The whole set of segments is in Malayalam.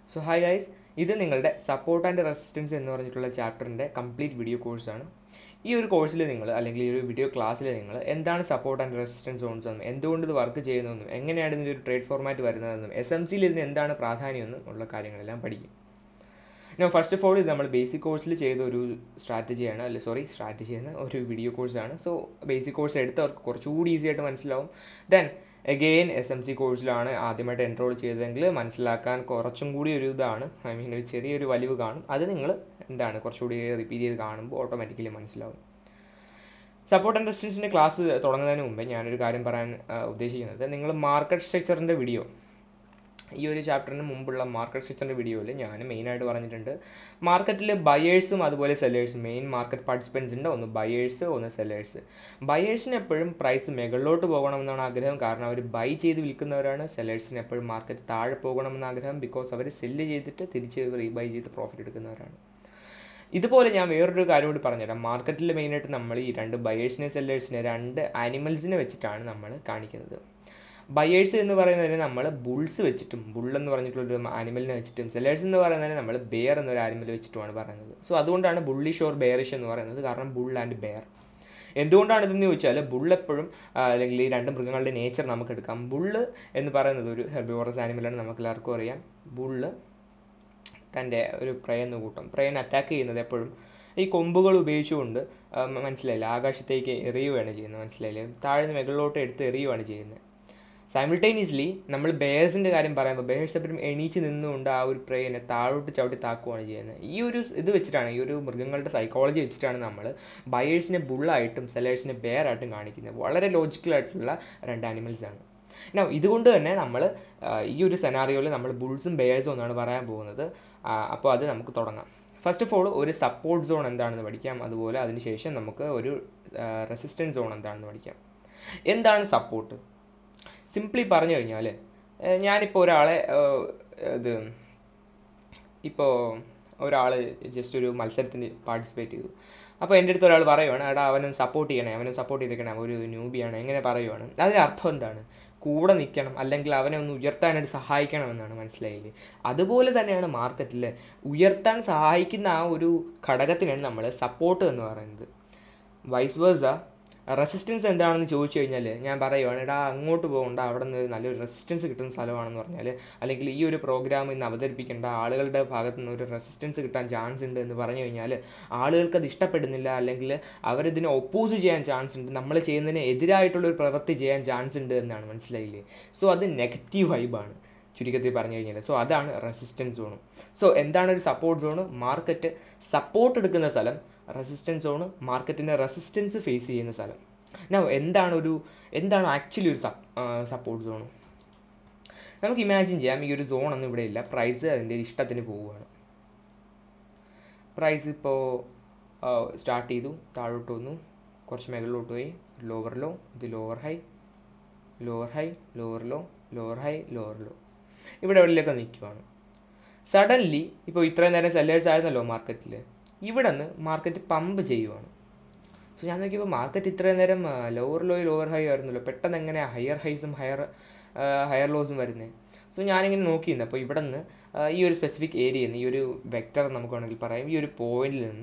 സോ ഹായ് ഗൈസ് ഇത് നിങ്ങളുടെ സപ്പോർട്ട് ആൻഡ് റെസിസ്റ്റൻസ് എന്ന് പറഞ്ഞിട്ടുള്ള ചാപ്റ്ററിൻ്റെ കംപ്ലീറ്റ് വീഡിയോ കോഴ്സാണ് ഈ ഒരു കോഴ്സിൽ നിങ്ങൾ അല്ലെങ്കിൽ ഈ ഒരു വീഡിയോ ക്ലാസ്സിൽ നിങ്ങൾ എന്താണ് സപ്പോർട്ട് ആൻഡ് റെസിസ്റ്റൻസ് സോൺസ് എന്നും എന്തുകൊണ്ട് ഇത് വർക്ക് ചെയ്യുന്നതെന്നും എങ്ങനെയാണ് ഇതിൻ്റെ ഒരു ട്രേഡ് ഫോർമാറ്റ് വരുന്നതെന്നും എസ് എം സിയിൽ ഇതിന് എന്താണ് പ്രാധാന്യമെന്നും ഉള്ള കാര്യങ്ങളെല്ലാം പഠിക്കും ഞാൻ ഫസ്റ്റ് ഓഫ് ഓൾ ഇത് നമ്മൾ ബേസിക് കോഴ്സിൽ ചെയ്ത ഒരു സ്ട്രാറ്റജിയാണ് അല്ലെ സോറി സ്ട്രാറ്റജി എന്ന ഒരു വീഡിയോ കോഴ്സാണ് സോ ബേസിക് കോഴ്സ് എടുത്തവർക്ക് കുറച്ചുകൂടി ഈസി ആയിട്ട് മനസ്സിലാവും then again S M C കോഴ്സിലാണ് ആദ്യമായിട്ട് എൻറോൾ ചെയ്തതെങ്കിൽ മനസ്സിലാക്കാൻ കുറച്ചും കൂടി ഒരു ഇതാണ് ഐ മീൻ ഒരു ചെറിയൊരു വലിവ് കാണും അത് നിങ്ങൾ എന്താണ് കുറച്ചുകൂടി റിപ്പീറ്റ് ചെയ്ത് കാണുമ്പോൾ ഓട്ടോമാറ്റിക്കലി മനസ്സിലാവും സപ്പോർട്ട് ആൻഡ് റെസിസ്റ്റൻസിൻ്റെ ക്ലാസ് തുടങ്ങുന്നതിന് മുമ്പേ ഞാനൊരു കാര്യം പറയാൻ ആ, ഉദ്ദേശിക്കുന്നത് നിങ്ങൾ മാർക്കറ്റ് സ്ട്രക്ചറിൻ്റെ വീഡിയോ ഈ ഒരു ചാപ്റ്ററിന് മുമ്പുള്ള മാർക്കറ്റ് സ്ട്രക്ചറിൻ്റെ വീഡിയോയിൽ ഞാൻ മെയിനായിട്ട് പറഞ്ഞിട്ടുണ്ട് മാർക്കറ്റിൽ ബയേഴ്സും അതുപോലെ സെല്ലേഴ്സും മെയിൻ മാർക്കറ്റ് പാർട്ടിസിപ്പൻസ് ഉണ്ട് ഒന്ന് ബയേഴ്സ് ഒന്ന് സെല്ലേഴ്സ് ബയേഴ്സിന് എപ്പോഴും പ്രൈസ് മുകളിലോട്ട് പോകണമെന്നാണ് ആഗ്രഹം കാരണം അവർ ബൈ ചെയ്ത് വിൽക്കുന്നവരാണ് സെല്ലേഴ്സിന് എപ്പോഴും മാർക്കറ്റ് താഴെ പോകണമെന്ന് ആഗ്രഹം ബിക്കോസ് അവർ സെല്ല് ചെയ്തിട്ട് തിരിച്ച് റീബൈ ചെയ്ത് പ്രോഫിറ്റ് എടുക്കുന്നവരാണ് ഇതുപോലെ ഞാൻ വേറൊരു കാര്യം കൂടി പറഞ്ഞുതരാം മാർക്കറ്റിൽ മെയിനായിട്ട് നമ്മൾ ഈ രണ്ട് ബയേഴ്സിനെ സെല്ലേഴ്സിനെ രണ്ട് ആനിമൽസിനെ വെച്ചിട്ടാണ് നമ്മൾ കാണിക്കുന്നത് ബയേഴ്സ് എന്ന് പറയുന്നതിന് നമ്മൾ ബുൾസ് വെച്ചിട്ടും ബുൾ എന്ന് പറഞ്ഞിട്ടുള്ളൊരു ആനിമലിനെ വെച്ചിട്ടും സെല്ലേഴ്സ് എന്ന് പറയുന്നതിന് നമ്മൾ ബെയർ എന്നൊരു ആനിമൽ വെച്ചിട്ടുമാണ് പറയുന്നത് സോ അതുകൊണ്ടാണ് ബുള്ളിഷ് ഓർ ബെയറിഷ് എന്ന് പറയുന്നത് കാരണം ബുൾ ആൻഡ് ബെയർ എന്തുകൊണ്ടാണ് ഇതെന്ന് ചോദിച്ചാൽ ബുൾ എപ്പോഴും ആ, അല്ലെങ്കിൽ ഈ രണ്ട് മൃഗങ്ങളുടെ നേച്ചർ നമുക്ക് എടുക്കാം ബുള്ള് എന്ന് പറയുന്നത് ഒരു ഹെർബിവോറസ് ആനിമലാണ് നമുക്ക് എല്ലാവർക്കും അറിയാം ബുള്ള് തൻ്റെ ഒരു പ്രയെന്ന് കൂട്ടം പ്രയനെ അറ്റാക്ക് ചെയ്യുന്നത് എപ്പോഴും ഈ കൊമ്പുകൾ ഉപയോഗിച്ചുകൊണ്ട് ആ, മ- മനസ്സിലായില്ല ആകാശത്തേക്ക് എറിയുകയാണ് ചെയ്യുന്നത് മനസ്സിലായില്ലേ താഴ്ന്ന് മുകളിലോട്ട് എടുത്ത് എറിയുകയാണ് ചെയ്യുന്നത് സൈമിൾട്ടേനിയസ്ലി നമ്മൾ ബേഴ്സിൻ്റെ കാര്യം പറയുമ്പോൾ ബേഴ്സ് എപ്പോഴും എണീച്ച് നിന്നുകൊണ്ട് ആ ഒരു പ്രേനെ താഴോട്ട് ചവിട്ടി താക്കുകയാണ് ചെയ്യുന്നത് ഈ ഒരു സ് ഇത് വെച്ചിട്ടാണ് ഈ ഒരു മൃഗങ്ങളുടെ സൈക്കോളജി വെച്ചിട്ടാണ് നമ്മൾ ബയേഴ്സിനെ ബുള്ളായിട്ടും സെലേഴ്സിനെ ബെയറായിട്ടും കാണിക്കുന്നത് വളരെ ലോജിക്കലായിട്ടുള്ള രണ്ട് ആനിമൽസ് ആണ് Now, ഇതുകൊണ്ട് തന്നെ നമ്മൾ ഈ ഒരു സെനാറിയോയിൽ നമ്മൾ ബുൾസും ബെയേഴ്സും എന്നാണ് പറയാൻ പോകുന്നത് അപ്പോൾ അത് നമുക്ക് തുടങ്ങാം ഫസ്റ്റ് ഓഫ് ഓൾ ഒരു സപ്പോർട്ട് സോൺ എന്താണെന്ന് പഠിക്കാം അതുപോലെ അതിനുശേഷം നമുക്ക് ഒരു റെസിസ്റ്റൻസ് സോൺ എന്താണെന്ന് പഠിക്കാം എന്താണ് സപ്പോർട്ട് സിംപ്ലി പറഞ്ഞു കഴിഞ്ഞാൽ ഞാനിപ്പോൾ ഒരാളെ ഏഹ്, ഇത് ഇപ്പോൾ ഒരാൾ ജസ്റ്റ് ഒരു മത്സരത്തിന് പാർട്ടിസിപ്പേറ്റ് ചെയ്തു അപ്പോൾ എൻ്റെ അടുത്ത് ഒരാൾ പറയുവാണ് എടാ അവനും സപ്പോർട്ട് ചെയ്യണേ അവനും സപ്പോർട്ട് ചെയ്തേക്കണേ അവൻ ഒരു ന്യൂബിയാണ് എങ്ങനെ പറയുവാണ് അതിൻ്റെ അർത്ഥം എന്താണ് കൂടെ നിൽക്കണം അല്ലെങ്കിൽ അവനെ ഒന്ന് ഉയർത്താനായിട്ട് സഹായിക്കണമെന്നാണ് മനസ്സിലായില്ലേ അതുപോലെ തന്നെയാണ് മാർക്കറ്റിൽ ഉയർത്താൻ സഹായിക്കുന്ന ആ ഒരു ഘടകത്തിനാണ് നമ്മൾ സപ്പോർട്ട് എന്ന് പറയുന്നത് വൈസ് വേഴ്സ റെസിസ്റ്റൻസ് എന്താണെന്ന് ചോദിച്ചു കഴിഞ്ഞാൽ ഞാൻ പറയുവാണ് എടാ അങ്ങോട്ട് പോകണ്ട അവിടെ നിന്ന് ഒരു നല്ലൊരു റെസിസ്റ്റൻസ് കിട്ടുന്ന സ്ഥലമാണെന്ന് പറഞ്ഞാൽ അല്ലെങ്കിൽ ഈ ഒരു പ്രോഗ്രാം ഇന്ന് അവതരിപ്പിക്കേണ്ട ആളുകളുടെ ഭാഗത്ത് നിന്ന് ഒരു റെസിസ്റ്റൻസ് കിട്ടാൻ ചാൻസ് ഉണ്ട് എന്ന് പറഞ്ഞു കഴിഞ്ഞാൽ ആളുകൾക്ക് അത് ഇഷ്ടപ്പെടുന്നില്ല അല്ലെങ്കിൽ അവരിതിനെ ഒപ്പോസ് ചെയ്യാൻ ചാൻസ് ഉണ്ട് നമ്മൾ ചെയ്യുന്നതിന് എതിരായിട്ടുള്ള ഒരു പ്രവൃത്തി ചെയ്യാൻ ചാൻസ് ഉണ്ട് എന്നാണ് മനസ്സിലായില്ലേ സോ അത് നെഗറ്റീവ് വൈബാണ് ചുരുക്കത്തിൽ പറഞ്ഞു കഴിഞ്ഞാൽ സോ അതാണ് റെസിസ്റ്റൻസ് സോണും സോ എന്താണ് ഒരു സപ്പോർട്ട് സോണ് മാർക്കറ്റ് സപ്പോർട്ട് എടുക്കുന്ന സ്ഥലം റെസിസ്റ്റൻസ് സോണ് മാർക്കറ്റിൻ്റെ റെസിസ്റ്റൻസ് ഫേസ് ചെയ്യുന്ന സ്ഥലം Now, എന്താണ് ഒരു എന്താണ് ആക്ച്വലി ഒരു സപ്പോർട്ട് സോണ് നമുക്ക് ഇമാജിൻ ചെയ്യാം ഈ ഒരു സോൺ ഒന്നും ഇവിടെ ഇല്ല പ്രൈസ് അതിൻ്റെ ഇഷ്ടത്തിന് പോവുകയാണ് പ്രൈസ് ഇപ്പോൾ സ്റ്റാർട്ട് ചെയ്തു താഴോട്ട് വന്നു കുറച്ച് മുകളിലോട്ട് പോയി ലോവർ ലോ ഇത് lower high lower high lower low lower high lower low ഇവിടെ എവിടെയൊക്കെ നിൽക്കുവാണ് സഡൻലി ഇപ്പോൾ ഇത്രയും നേരം സെല്ലേഴ്സ് ആയിരുന്നല്ലോ മാർക്കറ്റിൽ ഇവിടെ നിന്ന് മാർക്കറ്റ് പമ്പ് ചെയ്യുവാണ് സോ ഞാൻ നോക്കിയപ്പോൾ മാർക്കറ്റ് ഇത്രയും നേരം ലോവർ ലോയും ലോവർ ഹൈ ആയിരുന്നല്ലോ പെട്ടെന്ന് എങ്ങനെയാണ് ഹയർ ഹൈസും ഹയർ ഹയർ ലോസും വരുന്നത് സോ ഞാനിങ്ങനെ നോക്കിയിരുന്നു അപ്പോൾ ഇവിടെ നിന്ന് ആ, ഈ ഒരു സ്പെസിഫിക് ഏരിയയിൽ നിന്ന് ഈ ഒരു വെക്റ്റർ നമുക്ക് വേണമെങ്കിൽ പറയാം ഈ ഒരു പോയിന്റിൽ നിന്ന്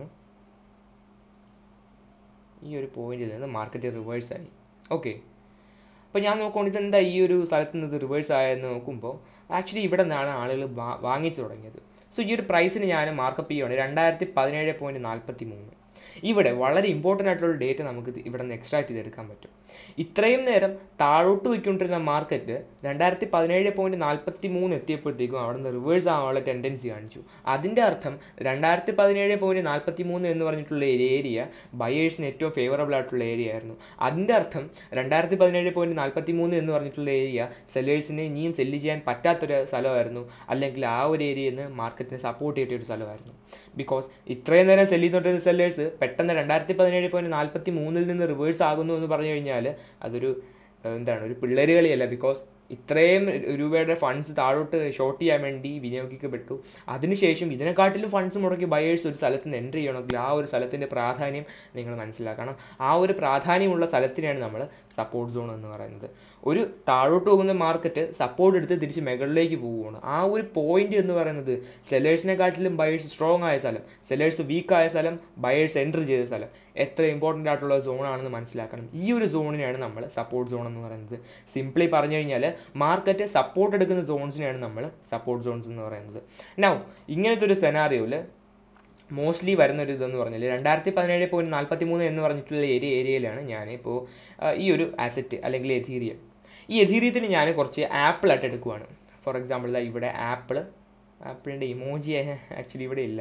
ഈ ഒരു പോയിന്റിൽ നിന്ന് മാർക്കറ്റ് റിവേഴ്സ് ആയി ഓക്കെ അപ്പോൾ ഞാൻ നോക്കുമ്പോൾ ഇതെന്താ ഈ ഒരു സ്ഥലത്ത് നിന്ന് ഇത് റിവേഴ്സ് ആയെന്ന് നോക്കുമ്പോൾ ആക്ച്വലി ഇവിടെ നിന്നാണ് ആളുകൾ വാ- വാങ്ങിച്ചു തുടങ്ങിയത് സോ ഈ ഒരു പ്രൈസിന് ഞാൻ മാർക്കപ്പ് ചെയ്യുകയാണ് രണ്ടായിരത്തി പതിനേഴ് പോയിൻറ്റ് നാൽപ്പത്തി മൂന്ന് ഇവിടെ വളരെ ഇമ്പോർട്ടൻ്റ് ആയിട്ടുള്ള ഡേറ്റ് നമുക്ക് ഇത് ഇവിടെ നിന്ന് എക്സ്ട്രാക്ട് ചെയ്തെടുക്കാൻ പറ്റും ഇത്രയും നേരം താഴോട്ട് പോയിക്കൊണ്ടിരുന്ന മാർക്കറ്റ് രണ്ടായിരത്തി പതിനേഴ് പോയിൻറ്റ് നാൽപ്പത്തി മൂന്ന് എത്തിയപ്പോഴത്തേക്കും അവിടെ നിന്ന് റിവേഴ്സ് ആവാനുള്ള ടെൻഡൻസി കാണിച്ചു അതിൻ്റെ അർത്ഥം രണ്ടായിരത്തി പതിനേഴ് പോയിൻറ്റ് നാൽപ്പത്തി മൂന്ന് എന്ന് പറഞ്ഞിട്ടുള്ള ഒരു ഏരിയ ബയേഴ്സിന് ഏറ്റവും ഫേവറബിൾ ആയിട്ടുള്ള ഏരിയ ആയിരുന്നു അതിൻ്റെ അർത്ഥം രണ്ടായിരത്തി പതിനേഴ് പോയിൻറ്റ് നാൽപ്പത്തി മൂന്ന് എന്ന് പറഞ്ഞിട്ടുള്ള ഏരിയ സെല്ലേഴ്സിനെ ഇനിയും സെല്ല് ചെയ്യാൻ പറ്റാത്തൊരു സ്ഥലമായിരുന്നു അല്ലെങ്കിൽ ആ ഒരു ഏരിയയിൽ നിന്ന് മാർക്കറ്റിനെ സപ്പോർട്ട് ചെയ്തിട്ട ഒരു സ്ഥലമായിരുന്നു ബിക്കോസ് ഇത്രയും നേരം സെല്ല് ചെയ്തുകൊണ്ടിരുന്ന സെല്ലേഴ്സ് പെട്ടെന്ന് രണ്ടായിരത്തി പതിനേഴ് പോയിൻറ്റ് നാൽപ്പത്തി മൂന്നിൽ നിന്ന് റിവേഴ്സ് ആകുന്നു എന്ന് പറഞ്ഞു കഴിഞ്ഞാൽ അതൊരു ഏഹ്, എന്താണ് ഒരു പിള്ളേര് കളിയല്ല ബിക്കോസ് ഇത്രയും രൂപയുടെ ഫണ്ട്സ് താഴോട്ട് ഷോർട്ട് ചെയ്യാൻ വേണ്ടി വിനിയോഗിക്കപ്പെട്ടു അതിനുശേഷം ഇതിനെക്കാട്ടിലും ഫണ്ട്സ് മുടക്കി ബയേഴ്സ് ഒരു സ്ഥലത്ത് നിന്ന് എൻ്റർ ചെയ്യണമെങ്കിൽ ആ ഒരു സ്ഥലത്തിൻ്റെ പ്രാധാന്യം നിങ്ങൾ മനസ്സിലാക്കണം ആ ഒരു പ്രാധാന്യമുള്ള സ്ഥലത്തിനെയാണ് നമ്മൾ സപ്പോർട്ട് സോൺ എന്ന് പറയുന്നത് ഒരു താഴോട്ട് പോകുന്ന മാർക്കറ്റ് സപ്പോർട്ട് എടുത്ത് തിരിച്ച് മുകളിലേക്ക് പോവുകയാണ് ആ ഒരു പോയിന്റ് എന്ന് പറയുന്നത് സെല്ലേഴ്സിനെക്കാട്ടിലും ബയേഴ്സ് സ്ട്രോങ് ആയ സ്ഥലം സെല്ലേഴ്സ് വീക്ക് ആയ സ്ഥലം ബയേഴ്സ് എൻ്റർ ചെയ്ത സ്ഥലം എത്ര ഇമ്പോർട്ടൻ്റ് ആയിട്ടുള്ള സോണാണെന്ന് മനസ്സിലാക്കണം ഈ ഒരു സോണിനെയാണ് നമ്മൾ സപ്പോർട്ട് സോൺ എന്ന് പറയുന്നത് സിംപ്ലി പറഞ്ഞു കഴിഞ്ഞാൽ മാർക്കറ്റ് സപ്പോർട്ട് എടുക്കുന്ന സോൺസിനെയാണ് നമ്മൾ സപ്പോർട്ട് സോൺസ് എന്ന് പറയുന്നത് നൗ ഇങ്ങനത്തെ ഒരു സെനാറിയോയിൽ മോസ്റ്റ്ലി വരുന്ന ഒരു ഇതെന്ന് പറഞ്ഞാൽ രണ്ടായിരത്തി പതിനേഴ് പോയിൻറ്റ് നാൽപ്പത്തി മൂന്ന് എന്ന് പറഞ്ഞിട്ടുള്ള ഏരിയ ഏരിയയിലാണ് ഞാനിപ്പോൾ ഈ ഒരു ആസറ്റ് അല്ലെങ്കിൽ എഥീരിയം ഈ എഥീരിയത്തിന് ഞാൻ കുറച്ച് ആപ്പിൾ ആയിട്ട് എടുക്കുവാണ് ഫോർ എക്സാമ്പിൾ ഇതാ ഇവിടെ ആപ്പിൾ ആപ്പിളിൻ്റെ ഇമോജി ആക്ച്വലി ഇവിടെ ഇല്ല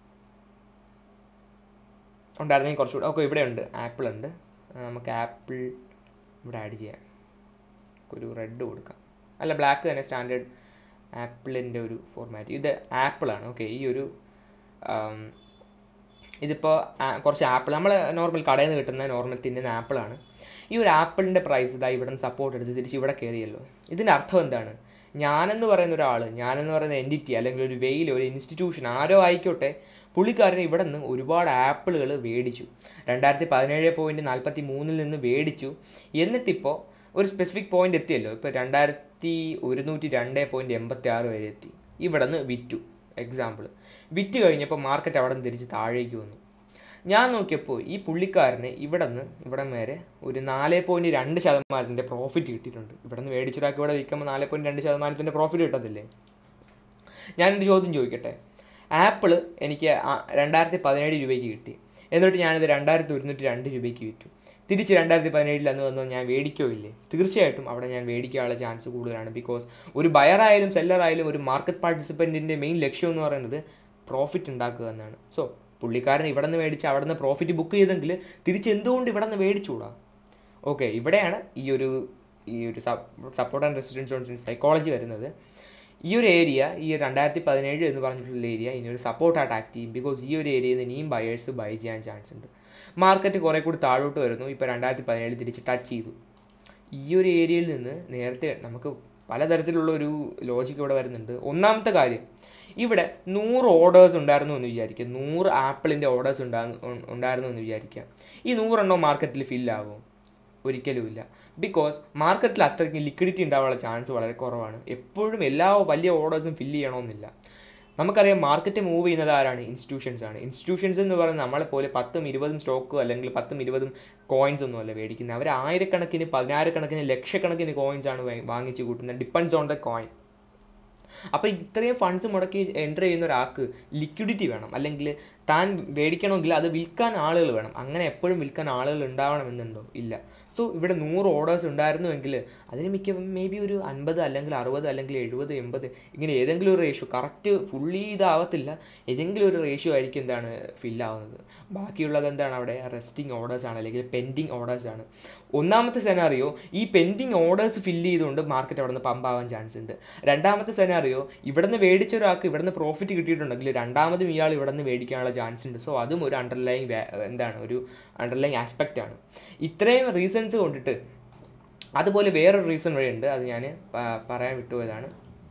ഉണ്ടായിരുന്നെങ്കിൽ കുറച്ചുകൂടെ ഓക്കെ ഇവിടെ ഉണ്ട് ആപ്പിൾ ഉണ്ട് നമുക്ക് ആപ്പിൾ ഇവിടെ ആഡ് ചെയ്യാം ഒരു റെഡ് കൊടുക്കാം അല്ല ബ്ലാക്ക് തന്നെ സ്റ്റാൻഡേർഡ് ആപ്പിളിൻ്റെ ഒരു ഫോർമാറ്റ് ഇത് ആപ്പിളാണ് ഓക്കെ ഈ ഒരു ഇതിപ്പോൾ കുറച്ച് ആപ്പിൾ നമ്മൾ നോർമൽ കടയിൽ നിന്ന് കിട്ടുന്ന നോർമൽ തിന്നുന്ന ആപ്പിളാണ് ഈ ഒരു ആപ്പിളിൻ്റെ പ്രൈസ് ഇതാ ഇവിടെ നിന്ന് സപ്പോർട്ട് എടുത്ത് തിരിച്ച് ഇവിടെ കയറിയല്ലോ ഇതിൻ്റെ അർത്ഥം എന്താണ് ഞാനെന്ന് പറയുന്ന ഒരാൾ ഞാനെന്ന് പറയുന്ന എൻറ്റിറ്റി അല്ലെങ്കിൽ ഒരു വെയിൽ ഒരു ഇൻസ്റ്റിറ്റ്യൂഷൻ ആരോ ആയിക്കോട്ടെ പുള്ളിക്കാരൻ ഇവിടെ നിന്ന് ഒരുപാട് ആപ്പിളുകൾ മേടിച്ചു രണ്ടായിരത്തി പതിനേഴ് പോയിൻറ്റ് നാൽപ്പത്തി മൂന്നിൽ നിന്ന് മേടിച്ചു എന്നിട്ടിപ്പോൾ ഒരു സ്പെസിഫിക് പോയിന്റ് എത്തിയല്ലോ ഇപ്പോൾ രണ്ടായിരത്തി ഒരുന്നൂറ്റി രണ്ട് പോയിൻറ്റ് എൺപത്തി ആറ് വരെ എത്തി ഇവിടെ നിന്ന് വിറ്റു എക്സാമ്പിൾ വിറ്റ് കഴിഞ്ഞപ്പോൾ മാർക്കറ്റ് അവിടെ നിന്ന് തിരിച്ച് താഴേക്ക് വന്നു ഞാൻ നോക്കിയപ്പോൾ ഈ പുള്ളിക്കാരന് ഇവിടെ നിന്ന് ഇവിടെ വരെ ഒരു നാല് പോയിൻറ്റ് രണ്ട് ശതമാനത്തിൻ്റെ പ്രോഫിറ്റ് കിട്ടിയിട്ടുണ്ട് ഇവിടെ നിന്ന് മേടിച്ചൊരാൾക്ക് ഇവിടെ വിൽക്കുമ്പോൾ നാല് പോയിൻറ്റ് രണ്ട് ശതമാനത്തിൻ്റെ പ്രോഫിറ്റ് കിട്ടത്തില്ലേ ഞാനൊരു ചോദ്യം ചോദിക്കട്ടെ ആപ്പിൾ എനിക്ക് രണ്ടായിരത്തി പതിനേഴ് രൂപയ്ക്ക് കിട്ടി എന്നിട്ട് ഞാനിത് രണ്ടായിരത്തി ഒരുന്നൂറ്റി രണ്ട് രൂപയ്ക്ക് വിറ്റു തിരിച്ച് രണ്ടായിരത്തി പതിനേഴിൽ അന്ന് വന്നു ഞാൻ മേടിക്കോ ഇല്ലേ തീർച്ചയായിട്ടും അവിടെ ഞാൻ മേടിക്കാനുള്ള ചാൻസ് കൂടുതലാണ് ബിക്കോസ് ഒരു ബയറായാലും സെല്ലറായാലും ഒരു മാർക്കറ്റ് പാർട്ടിസിപ്പൻറ്റിൻ്റെ മെയിൻ ലക്ഷ്യം എന്ന് പറയുന്നത് പ്രോഫിറ്റ് ഉണ്ടാക്കുക എന്നാണ് സോ പുള്ളിക്കാരൻ ഇവിടെ നിന്ന് മേടിച്ച് അവിടെ നിന്ന് പ്രോഫിറ്റ് ബുക്ക് ചെയ്തെങ്കിൽ തിരിച്ച് എന്തുകൊണ്ട് ഇവിടെ നിന്ന് മേടിച്ചുകൂടാ ഓക്കെ ഇവിടെയാണ് ഈ ഒരു ഈ ഒരു സപ്പോർട്ട് ആൻഡ് റെസിഡൻസ് സൈക്കോളജി വരുന്നത് ഈ ഒരു ഏരിയ ഈ രണ്ടായിരത്തി പതിനേഴ് എന്ന് പറഞ്ഞിട്ടുള്ള ഏരിയ ഇനി ഒരു സപ്പോർട്ടായിട്ട് ആക്ട് ചെയ്യും ബിക്കോസ് ഈ ഒരു ഏരിയയിൽ നിന്ന് ഇനിയും ബയേഴ്സ് ബൈ ചെയ്യാൻ ചാൻസ് ഉണ്ട് മാർക്കറ്റ് കുറേ കൂടി താഴോട്ട് വരുന്നു ഇപ്പോൾ രണ്ടായിരത്തി പതിനേഴ് തിരിച്ച് ടച്ച് ചെയ്തു ഈ ഒരു ഏരിയയിൽ നിന്ന് നേരത്തെ നമുക്ക് പലതരത്തിലുള്ള ഒരു ലോജിക്ക് ഇവിടെ വരുന്നുണ്ട് ഒന്നാമത്തെ കാര്യം ഇവിടെ നൂറ് ഓർഡേഴ്സ് ഉണ്ടായിരുന്നു എന്ന് വിചാരിക്കുക നൂറ് ആപ്പിളിൻ്റെ ഓർഡേഴ്സ് ഉണ്ടായിരുന്നു എന്ന് വിചാരിക്കുക ഈ നൂറെണ്ണം മാർക്കറ്റിൽ ഫില്ലാകും ഒരിക്കലുമില്ല ബിക്കോസ് മാർക്കറ്റിൽ അത്രയ്ക്ക് ലിക്വിഡിറ്റി ഉണ്ടാവാനുള്ള ചാൻസ് വളരെ കുറവാണ് എപ്പോഴും എല്ലാ വലിയ ഓർഡേഴ്സും ഫില്ല് ചെയ്യണമെന്നില്ല നമുക്കറിയാം മാർക്കറ്റ് മൂവ് ചെയ്യുന്നത് ആരാണ് ഇൻസ്റ്റിറ്റ്യൂഷൻസ് ആണ് ഇൻസ്റ്റിറ്റ്യൂഷൻസ് എന്ന് പറയുന്നത് നമ്മളെ പോലെ പത്തും ഇരുപതും സ്റ്റോക്ക് അല്ലെങ്കിൽ പത്തും ഇരുപതും കോയിൻസ് ഒന്നും അല്ല മേടിക്കുന്നത് അവർ ആയിരക്കണക്കിന് പതിനായിരക്കണക്കിന് ലക്ഷക്കണക്കിന് കോയിൻസ് ആണ് വാങ്ങിച്ച് കൂട്ടുന്നത് ഡിപ്പെൻഡ്സ് ഓൺ ദ കോയിൻ അപ്പോൾ ഇത്രയും ഫണ്ട്സ് മുടക്കി എൻ്റർ ചെയ്യുന്ന ഒരാൾക്ക് ലിക്വിഡിറ്റി വേണം അല്ലെങ്കിൽ താൻ മേടിക്കണമെങ്കിൽ അത് വിൽക്കാൻ ആളുകൾ വേണം അങ്ങനെ എപ്പോഴും വിൽക്കാൻ ആളുകൾ ഉണ്ടാവണമെന്നുണ്ടോ ഇല്ല സോ ഇവിടെ നൂറ് ഓർഡേഴ്സ് ഉണ്ടായിരുന്നുവെങ്കിൽ അതിന് മിക്ക മേ ബി ഒരു അൻപത് അല്ലെങ്കിൽ അറുപത് അല്ലെങ്കിൽ എഴുപത് എൺപത് ഇങ്ങനെ ഏതെങ്കിലും ഒരു റേഷ്യോ കറക്റ്റ് ഫുള്ളി ഇതാവത്തില്ല ഏതെങ്കിലും ഒരു റേഷ്യോ ആയിരിക്കും എന്താണ് ഫില്ലാവുന്നത് ബാക്കിയുള്ളത് എന്താണ് അവിടെ റെസ്റ്റിംഗ് ഓർഡേഴ്സ് ആണ് അല്ലെങ്കിൽ പെൻഡിങ് ഓർഡേഴ്സ് ആണ് ഒന്നാമത്തെ സെനാറിയോ ഈ പെൻഡിങ് ഓർഡേഴ്സ് ഫില്ല് ചെയ്തുകൊണ്ട് മാർക്കറ്റ് അവിടെ നിന്ന് പമ്പ് ആവാൻ ചാൻസ് ഉണ്ട് രണ്ടാമത്തെ സെനാറിയോ ഇവിടെ നിന്ന് മേടിച്ച ഒരാൾക്ക് ഇവിടെ നിന്ന് പ്രോഫിറ്റ് കിട്ടിയിട്ടുണ്ടെങ്കിൽ രണ്ടാമതും ഇയാൾ ഇവിടെ നിന്ന് മേടിക്കാനുള്ള ചാൻസ് ഉണ്ട് സോ അതും ഒരു അണ്ടർലൈങ് എന്താണ് ഒരു അണ്ടർലൈങ് ആസ്പെക്റ്റ് ആണ് ഇത്രയും റീസൺസ് കൊണ്ടിട്ട് അതുപോലെ വേറൊരു റീസൺ വഴിയുണ്ട് അത് ഞാൻ പറയാൻ വിട്ടുപോയതാണ്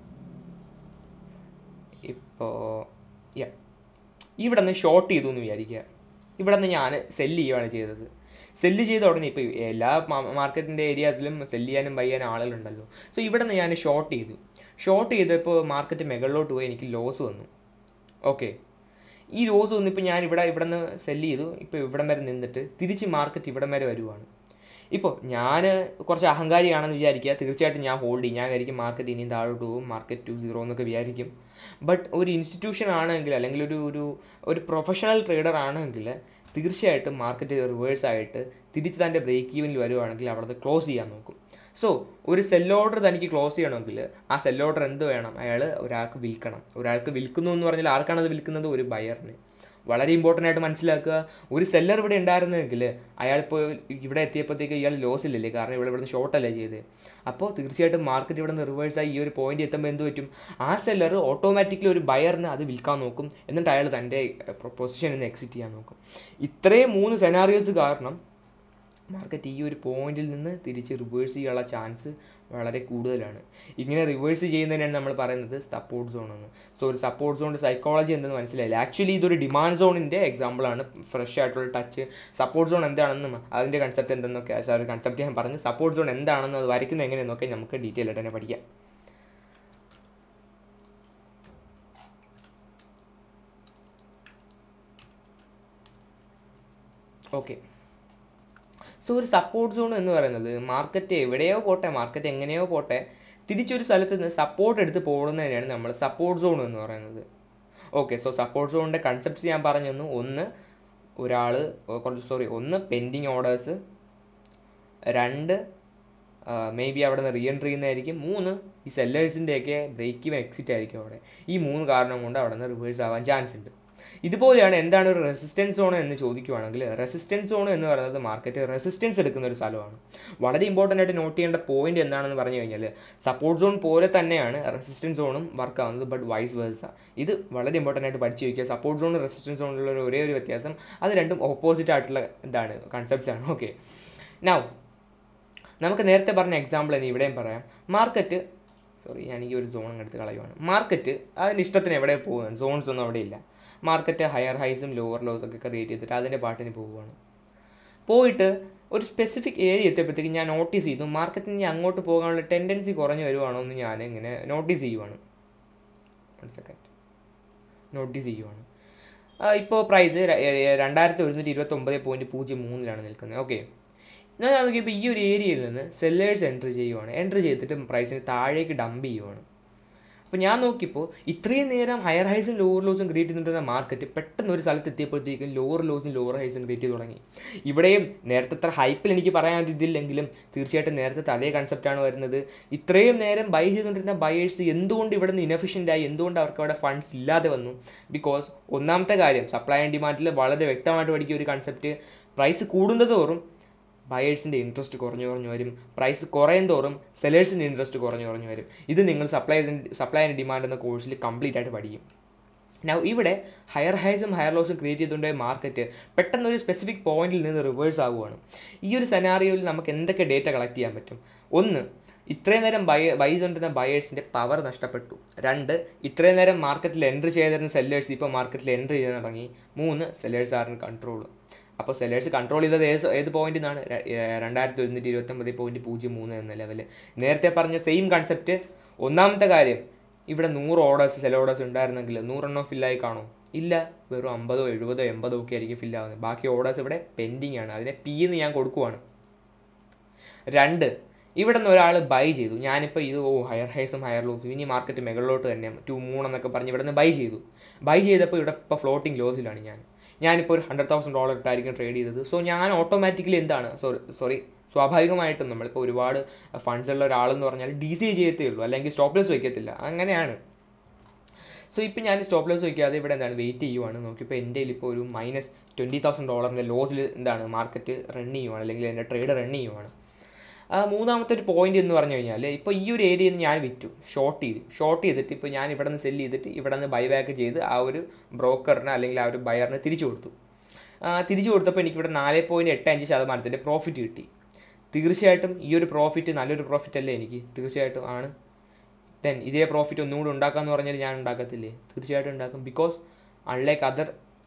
ഇപ്പോൾ യാ ഇവിടെ നിന്ന് ഷോർട്ട് ചെയ്തു എന്ന് വിചാരിക്കുക ഇവിടെ നിന്ന് ഞാൻ സെല്ല് ചെയ്യുകയാണ് ചെയ്തത് സെല്ല് ചെയ്ത ഉടനെ ഇപ്പോൾ എല്ലാ മാർക്കറ്റിൻ്റെ ഏരിയാസിലും സെല്ല് ചെയ്യാനും ബൈ ചെയ്യാനും ആളുകളുണ്ടല്ലോ സോ ഇവിടെ നിന്ന് ഞാൻ ഷോർട്ട് ചെയ്തു ഷോർട്ട് ചെയ്തപ്പോൾ മാർക്കറ്റ് മുകളിലോട്ട് പോയി എനിക്ക് ലോസ് വന്നു ഓക്കെ ഈ ലോസ് വന്നിപ്പോൾ ഞാൻ ഇവിടെ ഇവിടെ നിന്ന് സെല്ല് ചെയ്തു ഇപ്പോൾ ഇവിടം വരെ നിന്നിട്ട് തിരിച്ച് മാർക്കറ്റ് ഇവിടം വരെ വരുവാണ് ഇപ്പോൾ ഞാൻ കുറച്ച് അഹങ്കാരിയാണെന്ന് വിചാരിക്കുക തീർച്ചയായിട്ടും ഞാൻ ഹോൾഡ് ചെയ്യും ഞാൻ വിചാരിക്കും മാർക്കറ്റ് ഇനിയും താഴോട്ട് പോകും മാർക്കറ്റ് ടു സീറോ എന്നൊക്കെ വിചാരിക്കും ബട്ട് ഒരു ഇൻസ്റ്റിറ്റ്യൂഷൻ ആണെങ്കിൽ അല്ലെങ്കിൽ ഒരു ഒരു ഒരു പ്രൊഫഷണൽ ട്രേഡർ ആണെങ്കിൽ തീർച്ചയായിട്ടും മാർക്കറ്റ് റിവേഴ്സ് ആയിട്ട് തിരിച്ച് തൻ്റെ ബ്രേക്ക് ഈവനിൽ വരുവാണെങ്കിൽ അവിടെ ക്ലോസ് ചെയ്യാൻ നോക്കും സോ ഒരു സെൽ ഓർഡർ തനിക്ക് ക്ലോസ് ചെയ്യണമെങ്കിൽ ആ സെൽ ഓർഡർ എന്ത് വേണം അയാൾ ഒരാൾക്ക് വിൽക്കണം ഒരാൾക്ക് വിൽക്കുന്നു എന്ന് പറഞ്ഞാൽ ആർക്കാണ് അത് വിൽക്കുന്നത് ഒരു ബയറിന് വളരെ ഇമ്പോർട്ടൻ്റ് ആയിട്ട് മനസ്സിലാക്കുക ഒരു സെല്ലർ ഇവിടെ ഉണ്ടായിരുന്നെങ്കിൽ അയാൾ ഇപ്പോൾ ഇവിടെ എത്തിയപ്പോഴത്തേക്ക് ഇയാൾ ലോസ് ഇല്ലല്ലേ കാരണം ഇവിടെ ഇവിടുന്ന് ഷോർട്ട് അല്ലേ ചെയ്ത് അപ്പോൾ തീർച്ചയായിട്ടും മാർക്കറ്റ് ഇവിടെ നിന്ന് റിവേഴ്സായി ഈ ഒരു പോയിന്റ് എത്തുമ്പോൾ എന്ത് പറ്റും ആ സെല്ലർ ഓട്ടോമാറ്റിക്കലി ഒരു ബയറിന് അത് വിൽക്കാൻ നോക്കും എന്നിട്ട് അയാൾ തൻ്റെ പൊസിഷനിൽ നിന്ന് എക്സിറ്റ് ചെയ്യാൻ നോക്കും ഇത്രയും മൂന്ന് സെനാറിയോസ് കാരണം മാർക്കറ്റ് ഈ ഒരു പോയിന്റിൽ നിന്ന് തിരിച്ച് റിവേഴ്സ് ചെയ്യാനുള്ള ചാൻസ് വളരെ കൂടുതലാണ് ഇങ്ങനെ റിവേഴ്സ് ചെയ്യുന്നതിനാണ് നമ്മൾ പറയുന്നത് സപ്പോർട്ട് സോൺ എന്ന് സോ ഒരു സപ്പോർട്ട് സോണിൻ്റെ സൈക്കോളജി എന്തെന്ന് മനസ്സിലായില്ല ആക്ച്വലി ഇതൊരു ഡിമാൻഡ് സോണിൻ്റെ എക്സാമ്പിളാണ് ഫ്രഷ് ആയിട്ടുള്ള ടച്ച് സപ്പോർട്ട് സോൺ എന്താണെന്നും അതിൻ്റെ കൺസെപ്റ്റ് എന്തെന്നൊക്കെ ഒരു കൺസെപ്റ്റ് ഞാൻ പറഞ്ഞു സപ്പോർട്ട് സോൺ എന്താണെന്ന് അത് വരയ്ക്കുന്നത് എങ്ങനെയെന്നൊക്കെ നമുക്ക് ഡീറ്റെയിൽ ആയിട്ട് തന്നെ പഠിക്കാം ഓക്കെ സോ ഒരു സപ്പോർട്ട് സോൺ എന്ന് പറയുന്നത് മാർക്കറ്റ് എവിടെയോ പോട്ടെ മാർക്കറ്റ് എങ്ങനെയോ പോട്ടെ തിരിച്ചൊരു സ്ഥലത്ത് നിന്ന് സപ്പോർട്ട് എടുത്ത് പോകുന്നതിനാണ് നമ്മൾ സപ്പോർട്ട് സോൺ എന്ന് പറയുന്നത് ഓക്കെ സോ സപ്പോർട്ട് സോണിൻ്റെ കൺസെപ്റ്റ്സ് ഞാൻ പറഞ്ഞു തന്നു ഒന്ന് ഒരാൾ കുറച്ച് സോറി ഒന്ന് പെൻഡിങ് ഓർഡേഴ്സ് രണ്ട് മേ ബി അവിടെ നിന്ന് റീ എൻട്രി ചെയ്യുന്നതായിരിക്കും മൂന്ന് ഈ സെല്ലേഴ്സിൻ്റെയൊക്കെ ബ്രേക്ക് ഇവൻ എക്സിറ്റ് ആയിരിക്കും അവിടെ ഈ മൂന്ന് കാരണം കൊണ്ട് അവിടെ നിന്ന് റിവേഴ്സ് ആവാൻ ചാൻസ് ഉണ്ട് ഇതുപോലെയാണ് എന്താണ് ഒരു റെസിസ്റ്റൻസ് സോൺ എന്ന് ചോദിക്കുവാണെങ്കിൽ റെസിസ്റ്റൻസ് സോൺ എന്ന് പറയുന്നത് മാർക്കറ്റ് റെസിസ്റ്റൻസ് എടുക്കുന്ന ഒരു സ്ഥലമാണ് വളരെ ഇമ്പോർട്ടൻ്റ് ആയിട്ട് നോട്ട് ചെയ്യേണ്ട പോയിന്റ് എന്താണെന്ന് പറഞ്ഞു കഴിഞ്ഞാൽ സപ്പോർട്ട് സോൺ പോലെ തന്നെയാണ് റെസിസ്റ്റൻസ് സോണും വർക്ക് ആവുന്നത് ബട്ട് വൈസ് വേഴ്സ ഇത് വളരെ ഇമ്പോർട്ടൻ്റ് ആയിട്ട് പഠിച്ചു വയ്ക്കുക സപ്പോർട്ട് സോണും റെസിസ്റ്റൻസ് സോണിലുള്ള ഒരു ഒരേ ഒരു വ്യത്യാസം അത് രണ്ടും ഓപ്പോസിറ്റ് ആയിട്ടുള്ള എന്താണ് കൺസെപ്റ്റ്സ് ആണ് ഓക്കെ നൗ നമുക്ക് നേരത്തെ പറഞ്ഞ എക്സാമ്പിൾ തന്നെ ഇവിടെയും പറയാം മാർക്കറ്റ് സോറി ഞാൻ ഈ ഒരു സോൺ എടുത്ത് കളയുവാണ് മാർക്കറ്റ് അതിന് ഇഷ്ടത്തിന് എവിടെ പോകുന്നത് സോൺസ് ഒന്നും അവിടെ ഇല്ല മാർക്കറ്റ് ഹയർ ഹൈസും ലോവർ ലോസും ഒക്കെ ക്രിയേറ്റ് ചെയ്തിട്ട് അതിൻ്റെ പാട്ടിന് പോവുകയാണ് പോയിട്ട് ഒരു സ്പെസിഫിക് ഏരിയ എത്തിയപ്പോഴത്തേക്കും ഞാൻ നോട്ടീസ് ചെയ്തു മാർക്കറ്റിന് ഇനി അങ്ങോട്ട് പോകാനുള്ള ടെൻഡൻസി കുറഞ്ഞു വരുവാണോ എന്ന് ഞാൻ ഇങ്ങനെ നോട്ടീസ് ചെയ്യുവാണ് വൺ സെക്കൻഡ് നോട്ടീസ് ചെയ്യുവാണ് ഇപ്പോൾ പ്രൈസ് രണ്ടായിരത്തി ഒരുന്നൂറ്റി ഇരുപത്തൊമ്പത് പോയിൻറ്റ് പൂജ്യം മൂന്നിലാണ് നിൽക്കുന്നത് ഓക്കെ ഞാൻ നോക്കിയപ്പോൾ ഈ ഒരു ഏരിയയിൽ നിന്ന് സെല്ലേഴ്സ് എൻട്രി ചെയ്യുവാണ് എൻട്രി ചെയ്തിട്ട് പ്രൈസിന് താഴേക്ക് ഡംപ് ചെയ്യുവാണ് അപ്പോൾ ഞാൻ നോക്കിയപ്പോൾ ഇത്രയും നേരം ഹയർ ഹൈസും ലോവർ ലോസും ക്രിയേറ്റ് ചെയ്തിട്ടുള്ള മാർക്കറ്റ് പെട്ടെന്ന് ഒരു സ്ഥലത്ത് എത്തിയപ്പോഴത്തേക്കും ലോവർ ലോസും ലോവർ ഹൈസും ക്രിയേറ്റ് ചെയ്ത് തുടങ്ങി ഇവിടെയും നേരത്തെ അത്ര ഹൈപ്പിൽ എനിക്ക് പറയാൻ ഒരു ഇതില്ലെങ്കിലും തീർച്ചയായിട്ടും നേരത്തെ അതേ കൺസെപ്റ്റാണ് വരുന്നത് ഇത്രയും നേരം ബൈ ചെയ്തുകൊണ്ടിരുന്ന ബയേഴ്സ് എന്തുകൊണ്ട് ഇവിടെ നിന്ന് ഇനഫിഷ്യൻ്റ് ആയി എന്തുകൊണ്ട് അവർക്ക് അവിടെ ഫണ്ട്സ് ഇല്ലാതെ വന്നു ബിക്കോസ് ഒന്നാമത്തെ കാര്യം സപ്ലൈ ആൻഡ് ഡിമാൻഡിൽ വളരെ വ്യക്തമായിട്ട് പഠിക്കുക ഒരു കൺസെപ്റ്റ് പ്രൈസ് കൂടുന്നതോറും ബയേഴ്സിൻ്റെ ഇൻട്രസ്റ്റ് കുറഞ്ഞു കുറഞ്ഞു വരും പ്രൈസ് കുറയും തോറും സെലേഴ്സിൻ്റെ ഇൻട്രസ്റ്റ് കുറഞ്ഞു കുറഞ്ഞു വരും ഇത് നിങ്ങൾ സപ്ലൈ സപ്ലൈ ആൻഡ് ഡിമാൻഡ് എന്ന കോഴ്സിൽ കംപ്ലീറ്റ് ആയിട്ട് പഠിക്കും നൗ ഇവിടെ ഹയർ ഹൈസും ഹയർ ലോസും ക്രിയേറ്റ് ചെയ്തുകൊണ്ട് മാർക്കറ്റ് പെട്ടെന്ന് ഒരു സ്പെസിഫിക് പോയിന്റിൽ നിന്ന് റിവേഴ്സ് ആവുകയാണ് ഈ ഒരു സെനാറിയോയിൽ നമുക്ക് എന്തൊക്കെ ഡേറ്റ കളക്ട് ചെയ്യാൻ പറ്റും ഒന്ന് ഇത്രയും നേരം ബൈ ബൈ ചെയ്തുകൊണ്ടിരുന്ന ബയേഴ്സിൻ്റെ പവർ നഷ്ടപ്പെട്ടു രണ്ട് ഇത്രയും നേരം മാർക്കറ്റിൽ എൻട്രി ചെയ്തിരുന്ന സെല്ലേഴ്സ് ഇപ്പോൾ മാർക്കറ്റിൽ എൻട്രി ചെയ്യാൻ തുടങ്ങി മൂന്ന് സെല്ലേഴ്സ് ആറിന് കൺട്രോൾ അപ്പോൾ സെല്ലേഴ്സ് കൺട്രോൾ ചെയ്തത് ഏത് ഏത് പോയിന്റിൽ നിന്നാണ് രണ്ടായിരത്തി ഒരുന്നൂറ്റി ഇരുപത്തൊമ്പത് പോയിന്റ് പൂജ്യം മൂന്ന് എന്ന ലെവൽ നേരത്തെ പറഞ്ഞ സെയിം കൺസെപ്റ്റ് ഒന്നാമത്തെ കാര്യം ഇവിടെ നൂറ് ഓർഡേഴ്സ് സെൽ ഓർഡേഴ്സ് ഉണ്ടായിരുന്നെങ്കിൽ നൂറെണ്ണം ഫില്ലായി കാണും ഇല്ല വെറും അമ്പതോ എഴുപതോ എൺപതോ ഒക്കെ ആയിരിക്കും ഫില്ലാവുന്നത് ബാക്കി ഓർഡേഴ്സ് ഇവിടെ പെൻഡിങ് ആണ് അതിനെ പി എന്ന് ഞാൻ കൊടുക്കുവാണ് രണ്ട് ഇവിടെ നിന്ന് ഒരാൾ ബൈ ചെയ്തു ഞാനിപ്പോൾ ഇത് ഓ ഹയർ ഹൈസും ഹയർ ലോസും ഇനി മാർക്കറ്റ് മുകളിലോട്ട് തന്നെ ടു മൂന്നെന്നൊക്കെ പറഞ്ഞ് ഇവിടെ നിന്ന് ബൈ ചെയ്തു ബൈ ചെയ്തപ്പോൾ ഇവിടെ ഇപ്പോൾ ഫ്ലോട്ടിംഗ് ലോസിലാണ് ഞാൻ ഞാനിപ്പോൾ ഒരു ഹൺഡ്രഡ് തൗസൻഡ് ഡോളർ ഇട്ടായിരിക്കും ട്രേഡ് ചെയ്തത് സോ ഞാൻ ഓട്ടോമാറ്റിക്കലി എന്താണ് സോറി സോറി സ്വാഭാവികമായിട്ടും നമ്മളിപ്പോൾ ഒരുപാട് ഫണ്ട്സ് ഉള്ള ഒരാളെന്ന് പറഞ്ഞാൽ ഡി സി ചെയ്യത്തേ ഉള്ളൂ അല്ലെങ്കിൽ സ്റ്റോപ്പ് ലോസ് വയ്ക്കത്തില്ല അങ്ങനെയാണ് സോ ഇപ്പം ഞാൻ സ്റ്റോപ്പ് ലോസ് വയ്ക്കാതെ ഇവിടെ എന്താണ് വെയിറ്റ് ചെയ്യുവാണ് നോക്കിയപ്പോൾ എൻ്റെ ഇപ്പോൾ ഒരു മൈനസ് ട്വൻറ്റി തൗസൻഡ് ഡോളറിൻ്റെ ലോസിൽ എന്താണ് മാർക്കറ്റ് റൺ ചെയ്യുവാണ് അല്ലെങ്കിൽ എൻ്റെ ട്രേഡ് റൺ ചെയ്യുവാണ് മൂന്നാമത്തെ ഒരു പോയിന്റ് എന്ന് പറഞ്ഞു കഴിഞ്ഞാൽ ഇപ്പോൾ ഈ ഒരു ഏരിയയിൽ നിന്ന് ഞാൻ വിറ്റു ഷോർട്ട് ചെയ്തു ഷോർട്ട് ചെയ്തിട്ട് ഇപ്പോൾ ഞാൻ ഇവിടെ നിന്ന് സെല്ല് ചെയ്തിട്ട് ഇവിടെ നിന്ന് ബൈ ബാക്ക് ചെയ്ത് ആ ഒരു ബ്രോക്കറിന് അല്ലെങ്കിൽ ആ ഒരു ബയറിന് തിരിച്ചു കൊടുത്തു തിരിച്ചു കൊടുത്തപ്പോൾ എനിക്കിവിടെ നാല് പോയിൻറ്റ് എട്ട് അഞ്ച് ശതമാനത്തിൻ്റെ പ്രോഫിറ്റ് കിട്ടി തീർച്ചയായിട്ടും ഈ ഒരു പ്രോഫിറ്റ് നല്ലൊരു പ്രോഫിറ്റ് അല്ലേ എനിക്ക് തീർച്ചയായിട്ടും ആണ് ദെൻ ഇതേ പ്രോഫിറ്റ് ഒന്നുകൂടി ഉണ്ടാക്കാമെന്ന് പറഞ്ഞാൽ ഞാൻ ഉണ്ടാക്കത്തില്ലേ തീർച്ചയായിട്ടും ഉണ്ടാക്കും because unlike other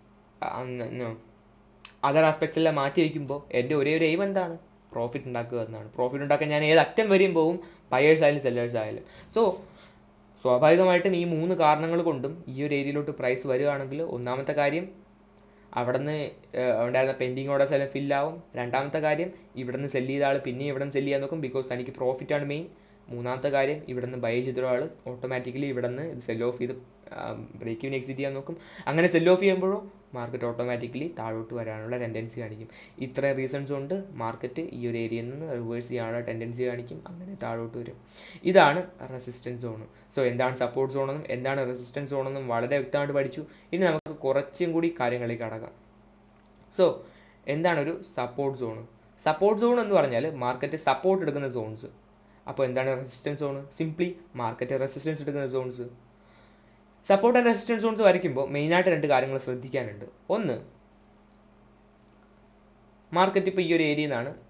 other aspects എല്ലാം മാറ്റി വയ്ക്കുമ്പോൾ എൻ്റെ ഒരേ ഒരു എയിം എന്താണ് പ്രോഫിറ്റ് ഉണ്ടാക്കുക എന്നാണ് പ്രോഫിറ്റ് ഉണ്ടാക്കാൻ ഞാൻ ഏത് അറ്റം വരെയും പോവും ബയേഴ്സ് ആയാലും സെല്ലേഴ്സ് ആയാലും സോ സ്വാഭാവികമായിട്ടും ഈ മൂന്ന് കാരണങ്ങൾ കൊണ്ടും ഈ ഒരു ഏരിയയിലോട്ട് പ്രൈസ് വരികയാണെങ്കിൽ ഒന്നാമത്തെ കാര്യം അവിടെ നിന്ന് ഉണ്ടായിരുന്ന പെൻഡിങ് ഓർഡേഴ്സ് എല്ലാം ഫില്ലാവും രണ്ടാമത്തെ കാര്യം ഇവിടെ നിന്ന് സെല്ല് ചെയ്ത ആൾ പിന്നെയും ഇവിടെ നിന്ന് സെല്ല് ചെയ്യാൻ നോക്കും ബിക്കോസ് തനിക്ക് പ്രോഫിറ്റാണ് മെയിൻ മൂന്നാമത്തെ കാര്യം ഇവിടെ നിന്ന് ബൈ ചെയ്ത ഒരാൾ ഓട്ടോമാറ്റിക്കലി ഇവിടെ നിന്ന് ഇത് സെൽ ഓഫ് ചെയ്ത് ബ്രേക്ക് ഇവൻ എക്സിറ്റ് ചെയ്യാൻ നോക്കും അങ്ങനെ സെൽ ഓഫ് ചെയ്യുമ്പോഴോ മാർക്കറ്റ് ഓട്ടോമാറ്റിക്കലി താഴോട്ട് വരാനുള്ള ടെൻഡൻസി കാണിക്കും ഇത്ര റീസൺസ് കൊണ്ട് മാർക്കറ്റ് ഈ ഒരു ഏരിയയിൽ നിന്ന് റിവേഴ്സ് ചെയ്യാനുള്ള ടെൻഡൻസി കാണിക്കും അങ്ങനെ താഴോട്ട് വരും ഇതാണ് റെസിസ്റ്റൻസ് സോൺ സോ എന്താണ് സപ്പോർട്ട് സോണെന്നും എന്താണ് റെസിസ്റ്റൻസ് സോണെന്നും വളരെ വ്യക്തമായിട്ട് പഠിച്ചു ഇനി നമുക്ക് കുറച്ചും കൂടി കാര്യങ്ങളിലേക്ക് കടക്കാം സോ എന്താണ് ഒരു സപ്പോർട്ട് സോൺ സപ്പോർട്ട് സോൺ എന്ന് പറഞ്ഞാൽ മാർക്കറ്റ് സപ്പോർട്ട് എടുക്കുന്ന സോൺസ് അപ്പോൾ എന്താണ് resistance zone simply market resistance എടുക്കുന്ന zones support and resistance zones വരയ്ക്കുമ്പോൾ മെയിനായിട്ട് രണ്ട് കാര്യങ്ങൾ ശ്രദ്ധിക്കാനുണ്ട് ഒന്ന് മാർക്കറ്റ് ഇപ്പോൾ ഈ ഒരു ഏരിയയിൽ നിന്നാണ്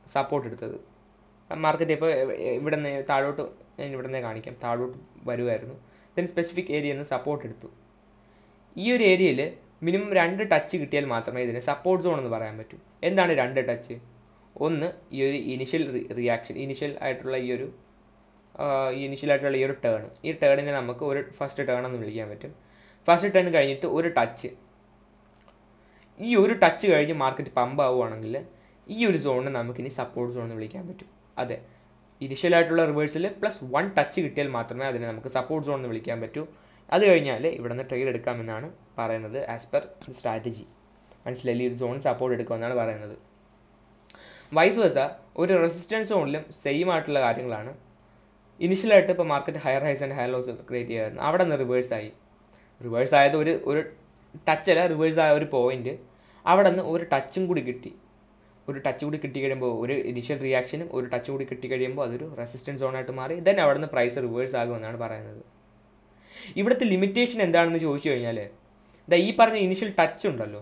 സപ്പോർട്ട് എടുത്തത് മാർക്കറ്റ് ഇപ്പോൾ ഇവിടെ നിന്ന് താഴോട്ട് ഞാൻ ഇവിടെ നിന്ന് കാണിക്കാം താഴോട്ട് വരുമായിരുന്നു ദെൻ സ്പെസിഫിക് ഏരിയയിൽ നിന്ന് സപ്പോർട്ട് എടുത്തു ഈ ഒരു ഏരിയയിൽ മിനിമം രണ്ട് ടച്ച് കിട്ടിയാൽ മാത്രമേ ഇതിന് സപ്പോർട്ട് സോൺ എന്ന് പറയാൻ പറ്റൂ എന്താണ് രണ്ട് ടച്ച് ഒന്ന് ഈ ഒരു ഇനിഷ്യൽ റിയാക്ഷൻ ഇനിഷ്യൽ ആയിട്ടുള്ള ഈ ഒരു ഇനിഷ്യൽ ആയിട്ടുള്ള ഈ ഒരു ടേൺ ഈ ടേണിനെ നമുക്ക് ഒരു ഫസ്റ്റ് ടേൺ എന്ന് വിളിക്കാൻ പറ്റും ഫസ്റ്റ് ടേൺ കഴിഞ്ഞിട്ട് ഒരു ടച്ച് ഈ ഒരു ടച്ച് കഴിഞ്ഞ് മാർക്കറ്റ് പമ്പ് ആവുകയാണെങ്കിൽ ഈ ഒരു സോണിനെ നമുക്കിനി സപ്പോർട്ട് സോൺ എന്ന് വിളിക്കാൻ പറ്റും അതെ ഇനിഷ്യൽ ആയിട്ടുള്ള റിവേഴ്സിൽ പ്ലസ് വൺ ടച്ച് കിട്ടിയാൽ മാത്രമേ അതിനെ നമുക്ക് സപ്പോർട്ട് സോൺ എന്ന് വിളിക്കാൻ പറ്റൂ അത് കഴിഞ്ഞാൽ ഇവിടെ നിന്ന് ട്രേഡ് എടുക്കാമെന്നാണ് പറയുന്നത് ആസ് പെർ സ്ട്രാറ്റജി മനസ്സിലായി ഈ ഒരു സോൺ സപ്പോർട്ട് എടുക്കുമെന്നാണ് പറയുന്നത് വൈസ് വെസ ഒരു റെസിസ്റ്റൻസ് സോണിലും സെയിം ആയിട്ടുള്ള കാര്യങ്ങളാണ് ഇനിഷ്യലായിട്ട് ഇപ്പോൾ market higher highs and higher lows create ചെയ്യായിരുന്നു അവിടെ നിന്ന് റിവേഴ്സ് ആയി റിവേഴ്സ് ആയത് ഒരു ഒരു ടച്ചല്ല റിവേഴ്സ് ആയ ഒരു പോയിന്റ് അവിടെ നിന്ന് ഒരു ടച്ചും കൂടി കിട്ടി ഒരു ടച്ച് കൂടി കിട്ടി കഴിയുമ്പോൾ ഒരു ഇനിഷ്യൽ റിയാക്ഷനും ഒരു ടച്ച് കൂടി കിട്ടി കഴിയുമ്പോൾ അതൊരു റെസിസ്റ്റൻസ് സോണായിട്ട് മാറി ദെൻ അവിടെ നിന്ന് പ്രൈസ് റിവേഴ്സ് ആകുമെന്നാണ് പറയുന്നത് ഇവിടുത്തെ ലിമിറ്റേഷൻ എന്താണെന്ന് ചോദിച്ചു കഴിഞ്ഞാൽ ഇതാ ഈ പറഞ്ഞ ഇനിഷ്യൽ ടച്ച് ഉണ്ടല്ലോ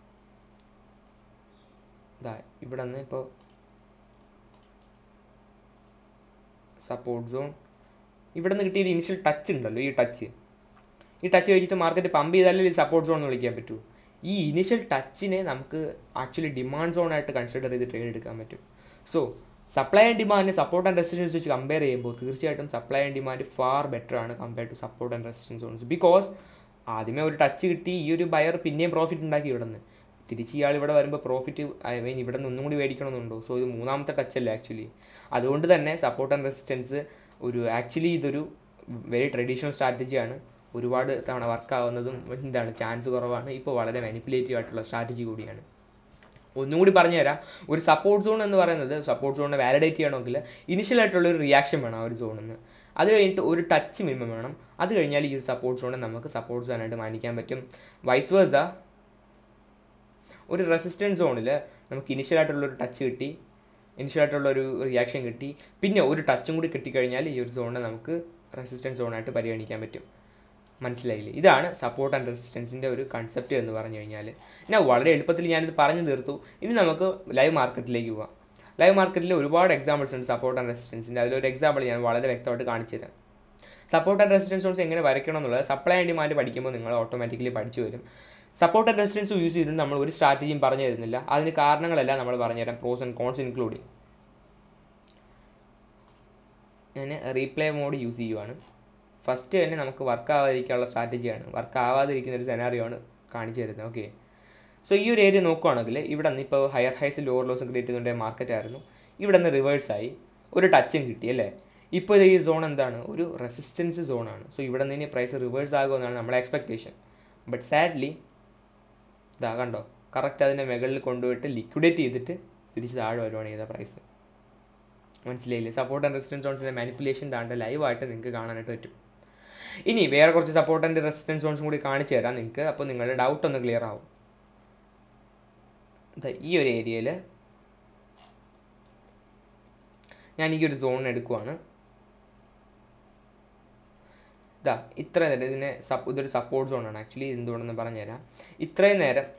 ഇതാ ഇവിടെ നിന്ന് ഇപ്പോൾ സപ്പോർട്ട് സോൺ ഇവിടെ നിന്ന് കിട്ടിയ ഇനിഷ്യൽ ടച്ച് ഉണ്ടല്ലോ ഈ ടച്ച് ഈ ടച്ച് കഴിഞ്ഞിട്ട് മാർക്കറ്റ് പമ്പ് ചെയ്താലേ ഈ സപ്പോർട്ട് സോൺ എന്ന് വിളിക്കാൻ പറ്റൂ ഈ ഇനിഷ്യൽ ടച്ചിനെ നമുക്ക് ആക്ച്വലി ഡിമാൻഡ് സോൺ ആയിട്ട് കൺസിഡർ ചെയ്ത് ട്രേഡ് എടുക്കാൻ പറ്റും so supply and demand support and resistance വെച്ച് കമ്പയർ ചെയ്യുമ്പോൾ തീർച്ചയായിട്ടും supply and demand far better ആണ് compare to support and resistance zones because ആദ്യമേ ഒരു ടച്ച് കിട്ടി ഈ ഒരു ബയർ പിന്നെയും പ്രോഫിറ്റ് ഉണ്ടാക്കി ഇവിടെ നിന്ന് തിരിച്ച് ഇയാൾ ഇവിടെ വരുമ്പോൾ പ്രോഫിറ്റ് ഐ മീൻ ഇവിടെ നിന്ന് ഒന്നും കൂടി മേടിക്കണമെന്നുണ്ടോ സോ ഇത് മൂന്നാമത്തെ ടച്ച് അല്ലേ ആക്ച്വലി അതുകൊണ്ട് തന്നെ സപ്പോർട്ട് ആൻഡ് റെസിസ്റ്റൻസ് ഒരു ആക്ച്വലി ഇതൊരു വെരി ട്രഡീഷണൽ സ്ട്രാറ്റജിയാണ് ഒരുപാട് തവണ വർക്ക് ആവുന്നതും എന്താണ് ചാൻസ് കുറവാണ് ഇപ്പോൾ വളരെ മാനിപ്പുലേറ്റീവ് ആയിട്ടുള്ള സ്ട്രാറ്റജി കൂടിയാണ് ഒന്നുകൂടി പറഞ്ഞു തരാം ഒരു സപ്പോർട്ട് സോൺ എന്ന് പറയുന്നത് സപ്പോർട്ട് സോണിനെ വാലിഡേറ്റ് ചെയ്യണമെങ്കിൽ ഇനിഷ്യൽ ആയിട്ടുള്ള ഒരു റിയാക്ഷൻ വേണം ആ ഒരു സോണിൽ നിന്ന് അത് കഴിഞ്ഞിട്ട് ഒരു ടച്ച് മിനിമം വേണം അത് കഴിഞ്ഞാൽ ഈ ഒരു സപ്പോർട്ട് സോണിനെ നമുക്ക് സപ്പോർട്ട് സോണായിട്ട് മാനിക്കാൻ പറ്റും വൈസ് വേഴ്സ ഒരു റെസിസ്റ്റൻസ് സോണിൽ നമുക്ക് ഇനിഷ്യൽ ആയിട്ടുള്ള ഒരു ടച്ച് കിട്ടി ഇനിഷ്യൽ ആയിട്ടുള്ള ഒരു റിയാക്ഷൻ കിട്ടി പിന്നെ ഒരു ടച്ചും കൂടി കിട്ടിക്കഴിഞ്ഞാൽ ഈ ഒരു സോണിനെ നമുക്ക് റെസിസ്റ്റൻസ് സോണായിട്ട് പരിഗണിക്കാൻ പറ്റും മനസ്സിലായില്ലേ ഇതാണ് സപ്പോർട്ട് ആൻഡ് റെസിസ്റ്റൻസിൻ്റെ ഒരു കൺസെപ്റ്റ് എന്ന് പറഞ്ഞു കഴിഞ്ഞാൽ ഞാൻ വളരെ എളുപ്പത്തിൽ ഞാനിത് പറഞ്ഞു തീർത്തു ഇനി നമുക്ക് ലൈവ് മാർക്കറ്റിലേക്ക് പോവാം ലൈവ് മാർക്കറ്റിൽ ഒരുപാട് എക്സാമ്പിൾസ് ഉണ്ട് സപ്പോർട്ട് ആൻഡ് റെസിസ്റ്റൻസിൻ്റെ അതിലൊരു എക്സാമ്പിൾ ഞാൻ വളരെ വ്യക്തമായിട്ട് കാണിച്ചു തരാം സപ്പോർട്ട് ആൻഡ് റെസിസ്റ്റൻസ് സോൺസ് എങ്ങനെ വരയ്ക്കണം എന്നുള്ളത് സപ്ലൈ ആൻഡ് ഡിമാൻഡ് പഠിക്കുമ്പോൾ നിങ്ങൾ ഓട്ടോമാറ്റിക്കലി പഠിച്ചു വരും സപ്പോർട്ട് ആൻഡ് റെസിസ്റ്റൻസ് യൂസ് ചെയ്തിട്ട് നമ്മൾ ഒരു സ്ട്രാറ്റജിയും പറഞ്ഞു തരുന്നില്ല അതിന് കാരണങ്ങളെല്ലാം നമ്മൾ പറഞ്ഞുതരാം പ്രോസ് ആൻഡ് കോൺസ് ഇൻക്ലൂഡിങ് ഞാൻ റീപ്ലേ മോഡ് യൂസ് ചെയ്യുവാണ് ഫസ്റ്റ് തന്നെ നമുക്ക് വർക്ക് ആവാതിരിക്കാനുള്ള സ്ട്രാറ്റജിയാണ് വർക്ക് ആവാതിരിക്കുന്ന ഒരു സെനാറിയോ ആണ് കാണിച്ചു തരുന്നത് ഓക്കെ സോ ഈ ഒരു ഏരിയ നോക്കുവാണെങ്കിൽ ഇവിടെ നിന്ന് ഇപ്പോൾ ഹയർ ഹൈസ് ലോവർ ലോസും ക്രിയേറ്റ് ചെയ്തുകൊണ്ടേ മാർക്കറ്റ് ആയിരുന്നു ഇവിടെ നിന്ന് റിവേഴ്സായി ഒരു ടച്ചും കിട്ടി അല്ലേ ഇപ്പോൾ ഇത് ഈ സോൺ എന്താണ് ഒരു റെസിസ്റ്റൻസ് സോണാണ് സോ ഇവിടെ നിന്ന് ഇനി പ്രൈസ് റിവേഴ്സ് ആകുമെന്നാണ് നമ്മുടെ എക്സ്പെക്റ്റേഷൻ ബട്ട് സാഡ്ലി ഇതാ കണ്ടോ കറക്റ്റ് അതിൻ്റെ മുകളിൽ കൊണ്ടുപോയിട്ട് ലിക്വിഡേറ്റ് ചെയ്തിട്ട് തിരിച്ച് താഴെ വരുവാണ് ചെയ്ത പ്രൈസ് മനസ്സിലായില്ലേ സപ്പോർട്ട് ആൻഡ് റെസിസ്റ്റൻസ് സോൺസിൻ്റെ മാനിപ്പുലേഷൻ താണ്ട് ലൈവായിട്ട് നിങ്ങൾക്ക് കാണാനായിട്ട് പറ്റും ഇനി വേറെ കുറച്ച് സപ്പോർട്ട് ആൻഡ് റെസിസ്റ്റൻസ് സോൺസും കൂടി കാണിച്ചു തരാം നിങ്ങൾക്ക് അപ്പോൾ നിങ്ങളുടെ ഡൗട്ട് ഒന്ന് ക്ലിയർ ആവും ഈ ഒരു ഏരിയയിൽ ഞാൻ ഈ ഒരു സോൺ എടുക്കുവാണ് ഇതാ ഇത്രയും നേരം ഇതിനെ സപ്പ് ഇതൊരു സപ്പോർട്ട് സോണാണ് ആക്ച്വലി എന്തുകൊണ്ടെന്ന് പറഞ്ഞുതരാം ഇത്രയും നേരം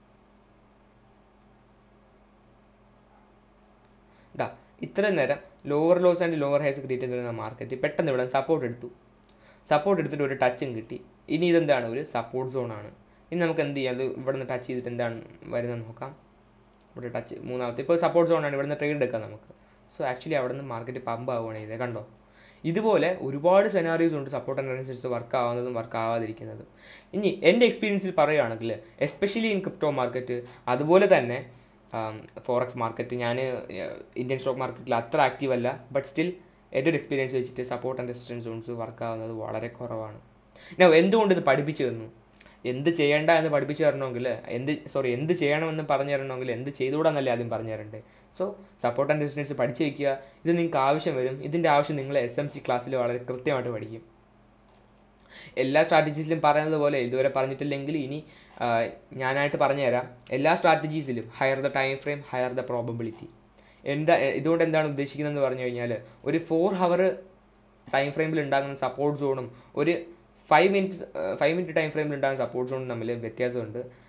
ഇതാ ഇത്രയും നേരം lower lows and lower highs create ചെയ്തിരുന്ന മാർക്കറ്റ് പെട്ടെന്ന് ഇവിടെ സപ്പോർട്ട് എടുത്തു സപ്പോർട്ട് എടുത്തിട്ട് ഒരു ടച്ചും കിട്ടി ഇനി ഇതെന്താണ് ഒരു സപ്പോർട്ട് സോണാണ് ഇനി നമുക്ക് എന്ത് ചെയ്യാം അത് ഇവിടെ നിന്ന് ടച്ച് ചെയ്തിട്ട് എന്താണ് വരുന്നത് നോക്കാം ഇവിടെ ടച്ച് മൂന്നാമത്തെ ഇപ്പോൾ സപ്പോർട്ട് സോണാണ് ഇവിടെ നിന്ന് ട്രേഡ് എടുക്കാം നമുക്ക് സോ ആക്ച്വലി അവിടെ നിന്ന് മാർക്കറ്റ് പമ്പ് ആവുകയാണ് ചെയ്തത് കണ്ടോ ഇതുപോലെ ഒരുപാട് സെനാറിയോസ് ഉണ്ട് സപ്പോർട്ട് അനുസരിച്ച് വർക്ക് ആവുന്നതും വർക്ക് ആവാതിരിക്കുന്നതും ഇനി എൻ്റെ എക്സ്പീരിയൻസിൽ പറയുകയാണെങ്കിൽ എസ്പെഷ്യലി ഇൻ ക്രിപ്റ്റോ മാർക്കറ്റ് അതുപോലെ തന്നെ ഫോറക്സ് മാർക്കറ്റ് ഞാൻ ഇന്ത്യൻ സ്റ്റോക്ക് മാർക്കറ്റിൽ അത്ര ആക്റ്റീവ് അല്ല ബട്ട് സ്റ്റിൽ എൻ്റെ ഒരു എക്സ്പീരിയൻസ് വെച്ചിട്ട് support and resistance zones work ആവുന്നത് വളരെ കുറവാണ് ഞാൻ എന്തുകൊണ്ട് ഇത് പഠിപ്പിച്ചു തന്നു എന്ത് ചെയ്യേണ്ട എന്ന് പഠിപ്പിച്ചു തരണമെങ്കിൽ എന്ത് സോറി എന്ത് ചെയ്യണമെന്ന് പറഞ്ഞു തരണമെങ്കിൽ എന്ത് ചെയ്തുകൂടാന്നല്ലേ ആദ്യം പറഞ്ഞു തരണ്ടേ സോ സപ്പോർട്ട് ആൻഡ് റെസിസ്റ്റൻസ് പഠിച്ചു വയ്ക്കുക ഇത് നിങ്ങൾക്ക് ആവശ്യം വരും ഇതിൻ്റെ ആവശ്യം നിങ്ങൾ എസ് എം സി ക്ലാസ്സിൽ വളരെ കൃത്യമായിട്ട് പഠിക്കും എല്ലാ സ്ട്രാറ്റജീസിലും പറയുന്നത് പോലെ ഇതുവരെ പറഞ്ഞിട്ടില്ലെങ്കിൽ ഇനി ഞാനായിട്ട് പറഞ്ഞു തരാം എല്ലാ സ്ട്രാറ്റജീസിലും higher the time frame higher the probability എന്താ ഇതുകൊണ്ട് എന്താണ് ഉദ്ദേശിക്കുന്നതെന്ന് പറഞ്ഞു കഴിഞ്ഞാൽ ഒരു ഫോർ ഹവർ ടൈം ഫ്രെയിമിൽ ഉണ്ടാകുന്ന സപ്പോർട്ട് സോണും ഒരു five minute five minute time ഫ്രെയിമിൽ ഉണ്ടാകുന്ന സപ്പോർട്ട് സോണും തമ്മിൽ വ്യത്യാസമുണ്ട്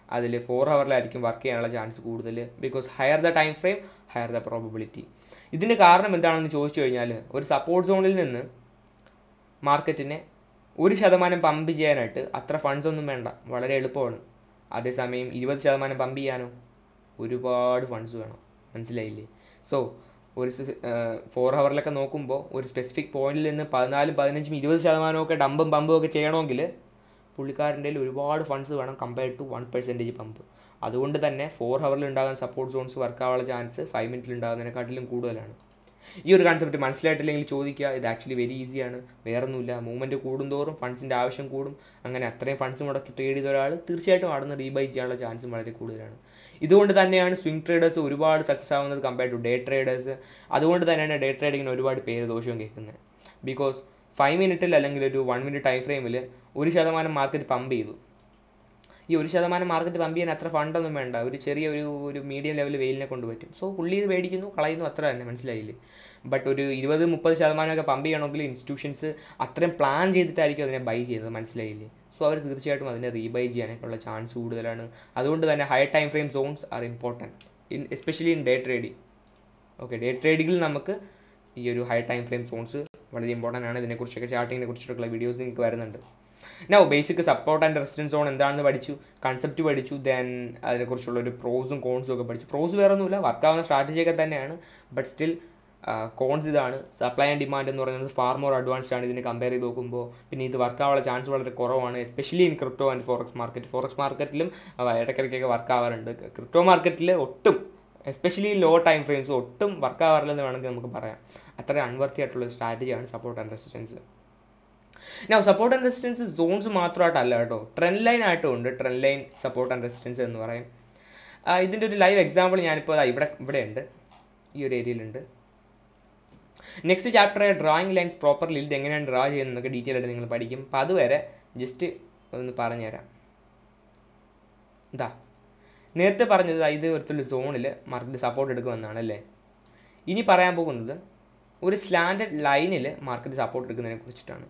അതിൽ ഫോർ ഹവറിലായിരിക്കും വർക്ക് ചെയ്യാനുള്ള ചാൻസ് കൂടുതൽ because higher the time frame higher the probability ഇതിൻ്റെ കാരണം എന്താണെന്ന് ചോദിച്ചു കഴിഞ്ഞാൽ ഒരു സപ്പോർട്ട് സോണിൽ നിന്ന് മാർക്കറ്റിനെ ഒരു ശതമാനം പമ്പ് ചെയ്യാനായിട്ട് അത്ര ഫണ്ട്സ് ഒന്നും വേണ്ട വളരെ എളുപ്പമാണ് അതേസമയം ഇരുപത് ശതമാനം പമ്പ് ചെയ്യാനോ ഒരുപാട് ഫണ്ട്സ് വേണം മനസ്സിലായില്ലേ സോ ഒരു ഫോർ ഹവറിലൊക്കെ നോക്കുമ്പോൾ ഒരു സ്പെസിഫിക് പോയിന്റിൽ നിന്ന് പതിനാലും പതിനഞ്ചും ഇരുപത് ശതമാനമൊക്കെ ഡമ്പും പമ്പും ഒക്കെ ചെയ്യണമെങ്കിൽ പുള്ളിക്കാരൻ്റെ കയ്യിൽ ഒരുപാട് ഫണ്ട്സ് വേണം compare to one percentage pump അതുകൊണ്ട് തന്നെ ഫോർ ഹവറിൽ ഉണ്ടാകുന്ന സപ്പോർട്ട് സോൺസ് വർക്ക് ആവാനുള്ള ചാൻസ് ഫൈവ് മിനിറ്റിൽ ഉണ്ടാകുന്നതിനെക്കാട്ടിലും കൂടുതലാണ് ഈ ഒരു കൺസെപ്റ്റ് മനസ്സിലായിട്ടില്ലെങ്കിൽ ചോദിക്കുക ഇത് ആക്ച്വലി വെരി ഈസിയാണ് വേറൊന്നുമില്ല മൂവ്മെൻറ്റ് കൂടുന്തോറും ഫണ്ട്സിൻ്റെ ആവശ്യം കൂടും അങ്ങനെ അത്രയും ഫണ്ട്സ് മുടക്കി ട്രേഡ് ചെയ്ത ഒരാൾ തീർച്ചയായിട്ടും അവിടെ നിന്ന് റീബൈ ചെയ്യാനുള്ള ചാൻസും വളരെ കൂടുതലാണ് ഇതുകൊണ്ട് തന്നെയാണ് സ്വിംഗ് ട്രേഡേഴ്സ് ഒരുപാട് സക്സസ് ആവുന്നത് കമ്പയർ ടു ഡേ ട്രേഡേഴ്സ് അതുകൊണ്ട് തന്നെയാണ് ഡേ ട്രേഡിങ്ങിന് ഒരുപാട് പേര് ദോഷവും കേൾക്കുന്നത് ബിക്കോസ് ഫൈവ് മിനിറ്റിൽ അല്ലെങ്കിൽ ഒരു വൺ മിനിറ്റ് ടൈം ഫ്രെയിമിൽ ഒരു ശതമാനം മാർക്കറ്റ് പമ്പ് ചെയ്തു ഈ ഒരു ശതമാനം മാർക്കറ്റ് പമ്പ് ചെയ്യാൻ അത്ര ഫണ്ടൊന്നും വേണ്ട ഒരു ചെറിയ ഒരു ഒരു മീഡിയം ലെവൽ വെയിലിനെ കൊണ്ട് പറ്റും സോ പുള്ളി ഇത് മേടിക്കുന്നു കളയുന്നു അത്ര തന്നെ മനസ്സിലായില്ലേ ബട്ട് ഒരു ഇരുപത് മുപ്പത് ശതമാനമൊക്കെ പമ്പ് ചെയ്യണമെങ്കിൽ ഇൻസ്റ്റിറ്റ്യൂഷൻസ് അത്രയും പ്ലാൻ ചെയ്തിട്ടായിരിക്കും അതിനെ ബൈ ചെയ്യുന്നത് മനസ്സിലായില്ലേ സോ അവർ തീർച്ചയായിട്ടും അതിനെ റീബൈ ചെയ്യാനൊക്കെയുള്ള ചാൻസ് കൂടുതലാണ് അതുകൊണ്ട് തന്നെ high time frame zones are important in especially in day trading okay day ട്രേഡിങ്ങിൽ നമുക്ക് ഈ ഒരു ഹൈ ടൈം ഫ്രെയിം സോൺസ് വളരെ ഇമ്പോർട്ടൻ്റ് ആണ് ഇതിനെക്കുറിച്ചൊക്കെ ചാർട്ടിങ്ങിനെ കുറിച്ചിട്ടുള്ള വീഡിയോസ് നിങ്ങൾക്ക് വരുന്നുണ്ട് no basic support and resistance zone എന്താണെന്ന് പഠിച്ചു കൺസെപ്റ്റ് പഠിച്ചു ദെൻ അതിനെക്കുറിച്ചുള്ള ഒരു പ്രോസും കോൺസും ഒക്കെ പഠിച്ചു പ്രോസ് വേറെ ഒന്നുമില്ല വർക്കാവുന്ന സ്ട്രാറ്റജിയൊക്കെ തന്നെയാണ് ബട്ട് സ്റ്റിൽ കോൺസ് ഇതാണ് സപ്ലൈ ആൻഡ് ഡിമാൻഡ് എന്ന് പറയുന്നത് ഫാർ മോർ അഡ്വാൻസ്ഡ് ആണ് ഇതിനെ കമ്പയർ ചെയ്ത് നോക്കുമ്പോൾ പിന്നെ ഇത് വർക്കാവാനുള്ള ചാൻസ് വളരെ കുറവാണ് especially in crypto and forex market forex മാർക്കറ്റിലും ഇടയ്ക്കിടയ്ക്കൊക്കെ വർക്ക് ആവാറുണ്ട് ക്രിപ്റ്റോ മാർക്കറ്റിൽ ഒട്ടും എസ്പെഷ്യലി ലോ ടൈം ഫ്രെയിംസ് ഒട്ടും വർക്ക് ആവാറില്ലെന്ന് വേണമെങ്കിൽ നമുക്ക് പറയാം അത്ര അൺവർത്തി ആയിട്ടുള്ള സ്ട്രാറ്റജിയാണ് സപ്പോർട്ട് ആൻഡ് റെസിസ്റ്റൻസ് ഞാൻ സപ്പോർട്ട് ആൻഡ് റെസിസ്റ്റൻസ് സോൺസ് മാത്രമായിട്ടല്ല കേട്ടോ ട്രെൻഡ് ലൈൻ ആയിട്ടും ഉണ്ട് trend line support and resistance എന്ന് പറയും ഇതിൻ്റെ ഒരു ലൈവ് എക്സാമ്പിൾ ഞാനിപ്പോൾ ഇവിടെ ഇവിടെ ഉണ്ട് ഈ ഒരു ഏരിയയിലുണ്ട് next chapter drawing lines properly ഇത് എങ്ങനെയാണ് ഡ്രോ ചെയ്യുന്നതൊക്കെ ഡീറ്റെയിൽ ആയിട്ട് നിങ്ങൾ പഠിക്കും അപ്പോൾ അതുവരെ ജസ്റ്റ് ഒന്ന് പറഞ്ഞുതരാം ഇതാ നേരത്തെ പറഞ്ഞത് ഇത് ഒരുത്തുള്ള സോണിൽ മാർക്കറ്റ് സപ്പോർട്ട് എടുക്കുമെന്നാണ് അല്ലേ ഇനി പറയാൻ പോകുന്നത് ഒരു സ്ലാൻഡഡ് ലൈനിൽ മാർക്കറ്റ് സപ്പോർട്ട് എടുക്കുന്നതിനെ കുറിച്ചിട്ടാണ്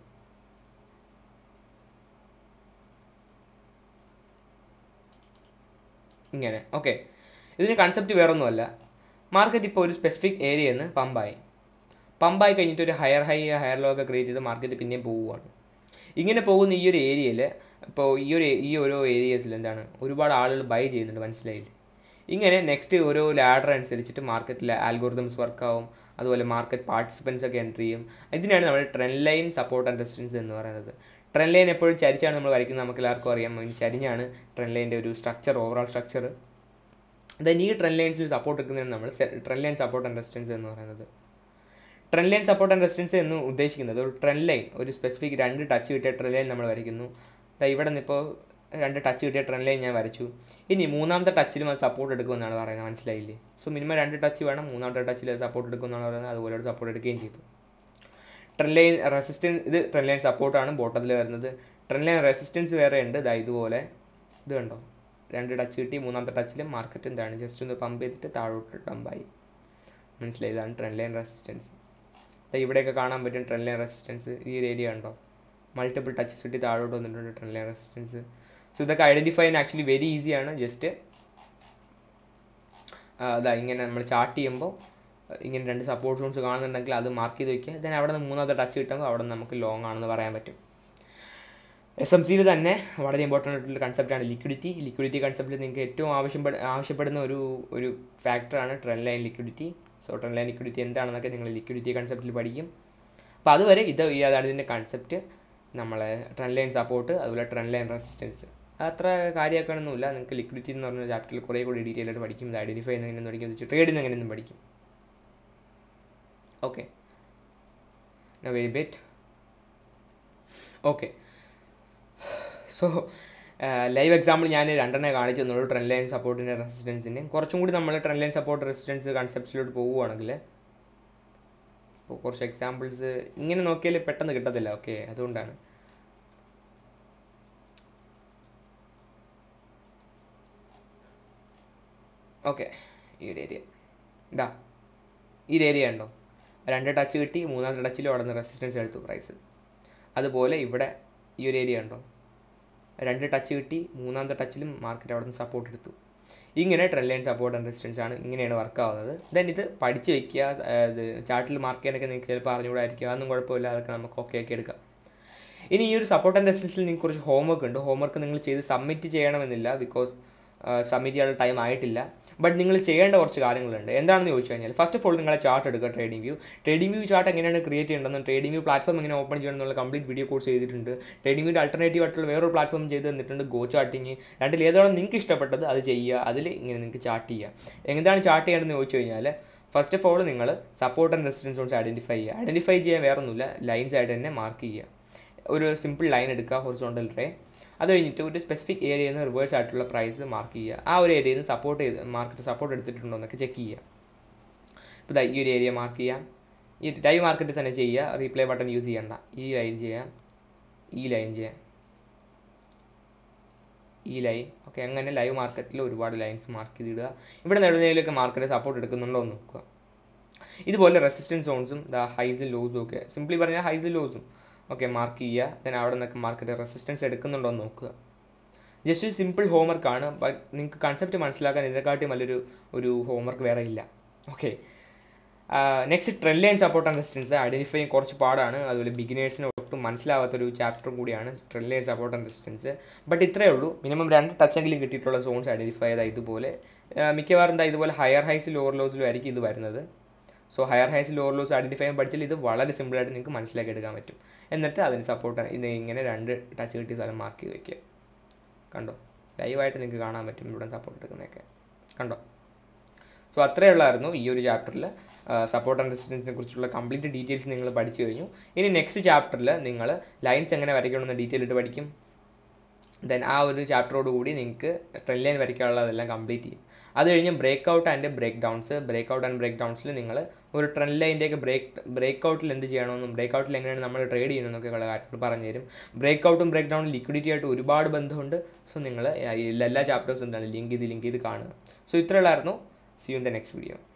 ഇങ്ങനെ ഓക്കെ ഇതിന് കൺസെപ്റ്റ് വേറൊന്നുമല്ല മാർക്കറ്റ് ഇപ്പോൾ ഒരു സ്പെസിഫിക് ഏരിയയിൽ നിന്ന് പമ്പായി പമ്പായി കഴിഞ്ഞിട്ട് ഒരു ഹയർ ഹൈ ഹയർ ലോ ഒക്കെ ക്രിയേറ്റ് ചെയ്ത് മാർക്കറ്റ് പിന്നെയും പോവുകയാണ് ഇങ്ങനെ പോകുന്ന ഈ ഒരു ഏരിയയിൽ ഇപ്പോൾ ഈ ഒരു ഈ ഓരോ ഏരിയസിൽ എന്താണ് ഒരുപാട് ആളുകൾ ബൈ ചെയ്യുന്നുണ്ട് മനസ്സിലായില്ലേ ഇങ്ങനെ നെക്സ്റ്റ് ഓരോ ലാഡർ അനുസരിച്ചിട്ട് മാർക്കറ്റിലെ ആൽഗോറിതംസ് വർക്കാവും അതുപോലെ മാർക്കറ്റ് പാർട്ടിസിപ്പൻസ് ഒക്കെ എൻട്രി ചെയ്യും ഇതിനാണ് നമ്മൾ trend line support and resistance എന്ന് പറയുന്നത് ട്രെൻഡ് ലൈൻ എപ്പോഴും ചരിച്ചാണ് നമ്മൾ വരയ്ക്കുന്നത് നമുക്ക് എല്ലാവർക്കും അറിയാം ചരിഞ്ഞാണ് ട്രെൻഡ് ലൈൻ്റെ ഒരു സ്ട്രക്ചർ ഓവറോൾ സ്ട്രക്ചർ ദെൻ ഈ ട്രെൻഡ് ലൈൻസിൽ സപ്പോർട്ട് എടുക്കുന്നതിന് നമ്മൾ trend line support and resistance എന്ന് പറയുന്നത് trend line support and resistance എന്ന് ഉദ്ദേശിക്കുന്നത് ഒരു ട്രെൻഡ് ലൈൻ ഒരു സ്പെസിഫിക് രണ്ട് ടച്ച് കിട്ടിയ ട്രെൻഡ് ലൈൻ നമ്മൾ വരയ്ക്കുന്നു ഇവിടെ നിന്നിപ്പോൾ രണ്ട് ടച്ച് കിട്ടിയ ട്രെൻഡ് ലൈൻ ഞാൻ വരച്ചു ഇനി മൂന്നാമത്തെ ടച്ചിലും അത് സപ്പോർട്ട് എടുക്കുമെന്നാണ് പറയുന്നത് മനസ്സിലായില്ലേ സോ മിനിമം രണ്ട് ടച്ച് വേണം മൂന്നാമത്തെ ടച്ചിൽ സപ്പോർട്ട് എടുക്കുമെന്നാണ് പറയുന്നത് അതുപോലെ ഒരു സപ്പോർട്ട് എടുക്കുകയും ചെയ്തു ട്രെൻഡ് ലൈൻ റെസിസ്റ്റൻസ് ഇത് ട്രെൻഡ് ലൈൻ സപ്പോർട്ടാണ് ബോട്ടത്തിൽ വരുന്നത് ട്രെൻഡ് ലൈൻ റെസിസ്റ്റൻസ് വേറെ ഉണ്ട് ഇതാ ഇതുപോലെ ഇത് കണ്ടോ രണ്ട് ടച്ച് കിട്ടി മൂന്നാമത്തെ ടച്ചിൽ മാർക്കറ്റ് എന്താണ് ജസ്റ്റ് ഒന്ന് പമ്പ് ചെയ്തിട്ട് താഴോട്ട് ഡമ്പായി മനസ്സിലായി ഇതാണ് ട്രെൻഡ് ലൈൻ റെസിസ്റ്റൻസ് ഇവിടെയൊക്കെ കാണാൻ പറ്റും ട്രെൻഡ് ലൈൻ റെസിസ്റ്റൻസ് ഈ ഒരു ഏരിയ ഉണ്ടോ മൾട്ടിപ്പിൾ ടച്ചസ് കിട്ടി താഴോട്ട് വന്നിട്ടുണ്ട് ട്രെൻഡ് ലൈൻ റെസിസ്റ്റൻസ് സോ ഇതൊക്കെ ഐഡൻറ്റിഫൈ ചെയ്യാൻ ആക്ച്വലി വെരി ഈസിയാണ് ജസ്റ്റ് അതാ ഇങ്ങനെ നമ്മൾ ചാർട്ട് ചെയ്യുമ്പോൾ ഇങ്ങനെ രണ്ട് സപ്പോർട്ട് സോൺസ് കാണുന്നുണ്ടെങ്കിൽ അത് മാർക്ക് ചെയ്ത് വയ്ക്കുക ദെൻ അവിടെ നിന്ന് മൂന്നാമത്തെ ടച്ച് കിട്ടുമ്പോൾ അവിടെ നിന്ന് നമുക്ക് ലോങ് ആണെന്ന് പറയാൻ പറ്റും എസ് എം സിയിൽ തന്നെ വളരെ ഇമ്പോർട്ടൻ്റ് ആയിട്ടുള്ള കൺസെപ്റ്റാണ് ലിക്വിഡിറ്റി ലിക്വിഡിറ്റി കൺസെപ്റ്റിൽ നിങ്ങൾക്ക് ഏറ്റവും ആവശ്യപ്പെട ആവശ്യപ്പെടുന്ന ഒരു ഒരു ഫാക്ടറാണ് trend line liquidity so trend line liquidity എന്താണെന്നൊക്കെ നിങ്ങൾ ലിക്വിഡിറ്റി കൺസെപ്റ്റിൽ പഠിക്കും അപ്പോൾ അതുവരെ ഇത് അതാണ് ഇതിൻ്റെ കൺസെപ്റ്റ് നമ്മളെ ട്രെൻഡ് ലൈൻ സപ്പോർട്ട് അതുപോലെ ട്രെൻഡ് ലൈൻ റെസിസ്റ്റൻസ് അത്ര കാര്യമാക്കണമെന്നില്ല നിങ്ങൾക്ക് ലിക്വിഡിറ്റി എന്ന് പറഞ്ഞ ചാപ്റ്ററിൽ കുറേ കൂടി ഡീറ്റെയിൽ ആയിട്ട് പഠിക്കും ഇത് ഐഡൻറ്റിഫൈ ചെയ്യുന്ന എങ്ങനെ പഠിക്കും ട്രേഡിങ് എങ്ങനെയൊന്നും പഠിക്കും okay very bet okay so live example ഞാൻ രണ്ടെണ്ണേ കാണിച്ചു തന്നുള്ളൂ ട്രെൻഡ് ലൈൻ സപ്പോർട്ടിൻ്റെ റെസിസ്റ്റൻസിന് കുറച്ചും കൂടി നമ്മൾ ട്രെൻഡ് ലൈൻ സപ്പോർട്ട് റെസിസ്റ്റൻസ് കൺസെപ്റ്റ്സിലോട്ട് പോവുകയാണെങ്കിൽ ഇപ്പോൾ കുറച്ച് എക്സാമ്പിൾസ് ഇങ്ങനെ നോക്കിയാൽ പെട്ടെന്ന് കിട്ടത്തില്ല ഓക്കെ അതുകൊണ്ടാണ് ഓക്കെ ഈ ഒരു ഏരിയ ഇതാ ഈ ഒരു ഏരിയ ഉണ്ടോ രണ്ട് ടച്ച് കിട്ടി മൂന്നാമത്തെ ടച്ചിൽ അവിടെ നിന്ന് റെസിസ്റ്റൻസ് എടുത്തു പ്രൈസ് അതുപോലെ ഇവിടെ ഈ ഒരു ഏരിയ ഉണ്ടോ രണ്ട് ടച്ച് കിട്ടി മൂന്നാമത്തെ ടച്ചിലും മാർക്കറ്റ് അവിടെ നിന്ന് സപ്പോർട്ട് എടുത്തു ഇങ്ങനെ trend line support and resistance ആണ് ഇങ്ങനെയാണ് വർക്ക് ആവുന്നത് ദെൻ ഇത് പഠിച്ച് വെക്കുക ഇത് ചാർട്ടിൽ മാർക്ക് ചെയ്യാനൊക്കെ നിങ്ങൾക്ക് ചിലപ്പോൾ അറിഞ്ഞുകൂടായിരിക്കും അതൊന്നും കുഴപ്പമില്ല അതൊക്കെ നമുക്ക് ഓക്കെ ആക്കി എടുക്കാം ഇനി ഈ ഒരു സപ്പോർട്ട് ആൻഡ് റെസിസ്റ്റൻസിൽ നിങ്ങൾക്ക് കുറച്ച് ഹോംവർക്ക് ഉണ്ട് ഹോംവർക്ക് നിങ്ങൾ ചെയ്ത് സബ്മിറ്റ് ചെയ്യണമെന്നില്ല ബിക്കോസ് സബ്മിറ്റ് ചെയ്യാനുള്ള ടൈം ആയിട്ടില്ല ബട്ട് നിങ്ങൾ ചെയ്യേണ്ട കുറച്ച് കാര്യങ്ങളുണ്ട് എന്താണെന്ന് ചോദിച്ചു കഴിഞ്ഞാൽ ഫസ്റ്റ് ഓഫ് ഓൾ നിങ്ങളെ ചാർട്ട് എടുക്കുക trading view trading view chart എങ്ങനെയാണ് ക്രിയേറ്റ് ചെയ്യേണ്ടതെന്ന് ട്രേഡിംഗ് വ്യൂ പ്ലാറ്റ്ഫോം എങ്ങനെ ഓപ്പൺ ചെയ്യണം എന്നുള്ള കംപ്ലീറ്റ് വീഡിയോ കോഴ്സ് ചെയ്തിട്ടുണ്ട് ട്രേഡിംഗ് വ്യൂ ആൾട്ടർനേറ്റീവ് ആയിട്ടുള്ള വേറൊരു പ്ലാറ്റ്ഫോം ചെയ്ത് തന്നിട്ടുണ്ട് ഗോ ചാർട്ടിങ് രണ്ടിൽ ഏതാണ് നിങ്ങൾക്ക് ഇഷ്ടപ്പെട്ടത് അത് ചെയ്യുക അതിൽ ഇങ്ങനെ നിങ്ങൾക്ക് ചാർട്ട് ചെയ്യുക എന്താണ് ചാർട്ട് ചെയ്യേണ്ടതെന്ന് ചോദിച്ചു കഴിഞ്ഞാൽ ഫസ്റ്റ് ഓഫ് ഓൾ നിങ്ങൾ support and resistance zones identify ചെയ്യുക ഐഡൻറ്റിഫൈ ചെയ്യാൻ വേറൊന്നുമില്ല ലൈൻസ് ആയിട്ട് തന്നെ മാർക്ക് ചെയ്യുക ഒരു സിമ്പിൾ ലൈൻ എടുക്കുക ഹൊറിസോണ്ടൽ റേ അത് കഴിഞ്ഞിട്ട് ഒരു സ്പെസിഫിക് ഏരിയയിൽ നിന്ന് റിവേഴ്സ് ആയിട്ടുള്ള പ്രൈസ് മാർക്ക് ചെയ്യുക ആ ഒരു ഏരിയയിൽ നിന്ന് സപ്പോർട്ട് ചെയ്ത് മാർക്കറ്റ് സപ്പോർട്ട് എടുത്തിട്ടുണ്ടോ എന്നൊക്കെ ചെക്ക് ചെയ്യുക ഇപ്പോൾ ഈ ഒരു ഏരിയ മാർക്ക് ചെയ്യാം ഈ ലൈവ് മാർക്കറ്റിൽ തന്നെ ചെയ്യുക റീപ്ലേ ബട്ടൺ യൂസ് ചെയ്യണ്ട ഈ ലൈൻ ചെയ്യാം ഈ ലൈൻ ചെയ്യാം ഈ ലൈൻ ഓക്കെ അങ്ങനെ ലൈവ് മാർക്കറ്റിൽ ഒരുപാട് ലൈൻസ് മാർക്ക് ചെയ്തിടുക ഇവിടെ നെടുന്നതിലൊക്കെ മാർക്കറ്റ് സപ്പോർട്ട് എടുക്കുന്നുണ്ടോ എന്ന് നോക്കുക ഇതുപോലെ റെസിസ്റ്റൻസ് സോൺസും ദ ഹൈസും ലോസും ഒക്കെ സിംപ്ലി പറഞ്ഞാൽ ഹൈസും ലോസും ഓക്കെ മാർക്ക് ചെയ്യുക ദെൻ അവിടെ നിന്നൊക്കെ മാർക്കറ്റ് റെസിസ്റ്റൻസ് എടുക്കുന്നുണ്ടോ എന്ന് നോക്കുക ജസ്റ്റ് ഒരു സിമ്പിൾ ഹോംവർക്കാണ് ബട്ട് നിങ്ങൾക്ക് കൺസെപ്റ്റ് മനസ്സിലാക്കാൻ ഇതിനെക്കാട്ടി നല്ലൊരു ഒരു ഹോംവർക്ക് വേറെ ഇല്ല okay next trend line support and resistance identify ചെയ്യാൻ കുറച്ച് പാടാണ് അതുപോലെ ബിഗിനേഴ്സിന് ഒട്ടും മനസ്സിലാവാത്തൊരു ചാപ്റ്ററും കൂടിയാണ് trend line support and resistance but ഇത്രയേ ഉള്ളൂ മിനിമം രണ്ട് ടച്ചെങ്കിലും കിട്ടിയിട്ടുള്ള സോൺസ് ഐഡൻറ്റിഫൈ ചെയ്താൽ ഇതുപോലെ മിക്കവാറും എന്താ ഇതുപോലെ ഹയർ ഹൈസ് ലോവർ ലോസിലും ആയിരിക്കും ഇത് വരുന്നത് so higher highs lower lows identify ചെയ്യാൻ പഠിച്ചാൽ ഇത് വളരെ സിമ്പിളായിട്ട് നിങ്ങൾക്ക് മനസ്സിലാക്കി എടുക്കാൻ പറ്റും എന്നിട്ട് അതിന് സപ്പോർട്ട് ഇത് ഇങ്ങനെ രണ്ട് ടച്ച് കിട്ടിയ സ്ഥലം മാർക്ക് ചെയ്ത് വെക്കുക കണ്ടോ ലൈവായിട്ട് നിങ്ങൾക്ക് കാണാൻ പറ്റും ഇവിടെ സപ്പോർട്ട് എടുക്കുന്നതൊക്കെ കണ്ടോ സോ അത്രയേ ഉള്ളായിരുന്നു ഈ ഒരു ചാപ്റ്ററിൽ സപ്പോർട്ട് ആൻഡ് റെസിസ്റ്റൻസിനെ കുറിച്ചുള്ള കംപ്ലീറ്റ് ഡീറ്റെയിൽസ് നിങ്ങൾ പഠിച്ചു കഴിഞ്ഞു ഇനി നെക്സ്റ്റ് ചാപ്റ്ററിൽ നിങ്ങൾ ലൈൻസ് എങ്ങനെ വരയ്ക്കണമെന്ന് ഡീറ്റെയിൽ ഇട്ട് പഠിക്കും ദെൻ ആ ഒരു ചാപ്റ്ററോട് കൂടി നിങ്ങൾക്ക് ട്രെൻഡ് ലൈൻ വരയ്ക്കാനുള്ളതെല്ലാം കംപ്ലീറ്റ് ചെയ്യും അത് കഴിഞ്ഞ് break out and break downs break out and break ഡൗൺസിൽ നിങ്ങൾ ഒരു ട്രെൻഡ് ലൈൻ്റെയൊക്കെ ബ്രേക്ക് ബ്രേക്ക് ഔട്ടിൽ എന്ത് ചെയ്യണമെന്നും ബ്രേക്ക് ഔട്ടിൽ എങ്ങനെയാണ് നമ്മൾ ട്രേഡ് ചെയ്യുന്നതെന്നൊക്കെ ഉള്ള കാര്യങ്ങൾ പറഞ്ഞു തരും ബ്രേക്ക് ഔട്ടും ബ്രേക്ക് ഡൗണും ലിക്വിഡിറ്റി ആയിട്ട് ഒരുപാട് ബന്ധമുണ്ട് സോ നിങ്ങൾ എല്ലാ ചാപ്റ്റേഴ്സും എന്താണ് ലിങ്ക് ചെയ്ത് ലിങ്ക് ചെയ്ത് കാണുക സോ ഇത്രയുള്ളായിരുന്നു see you in the next video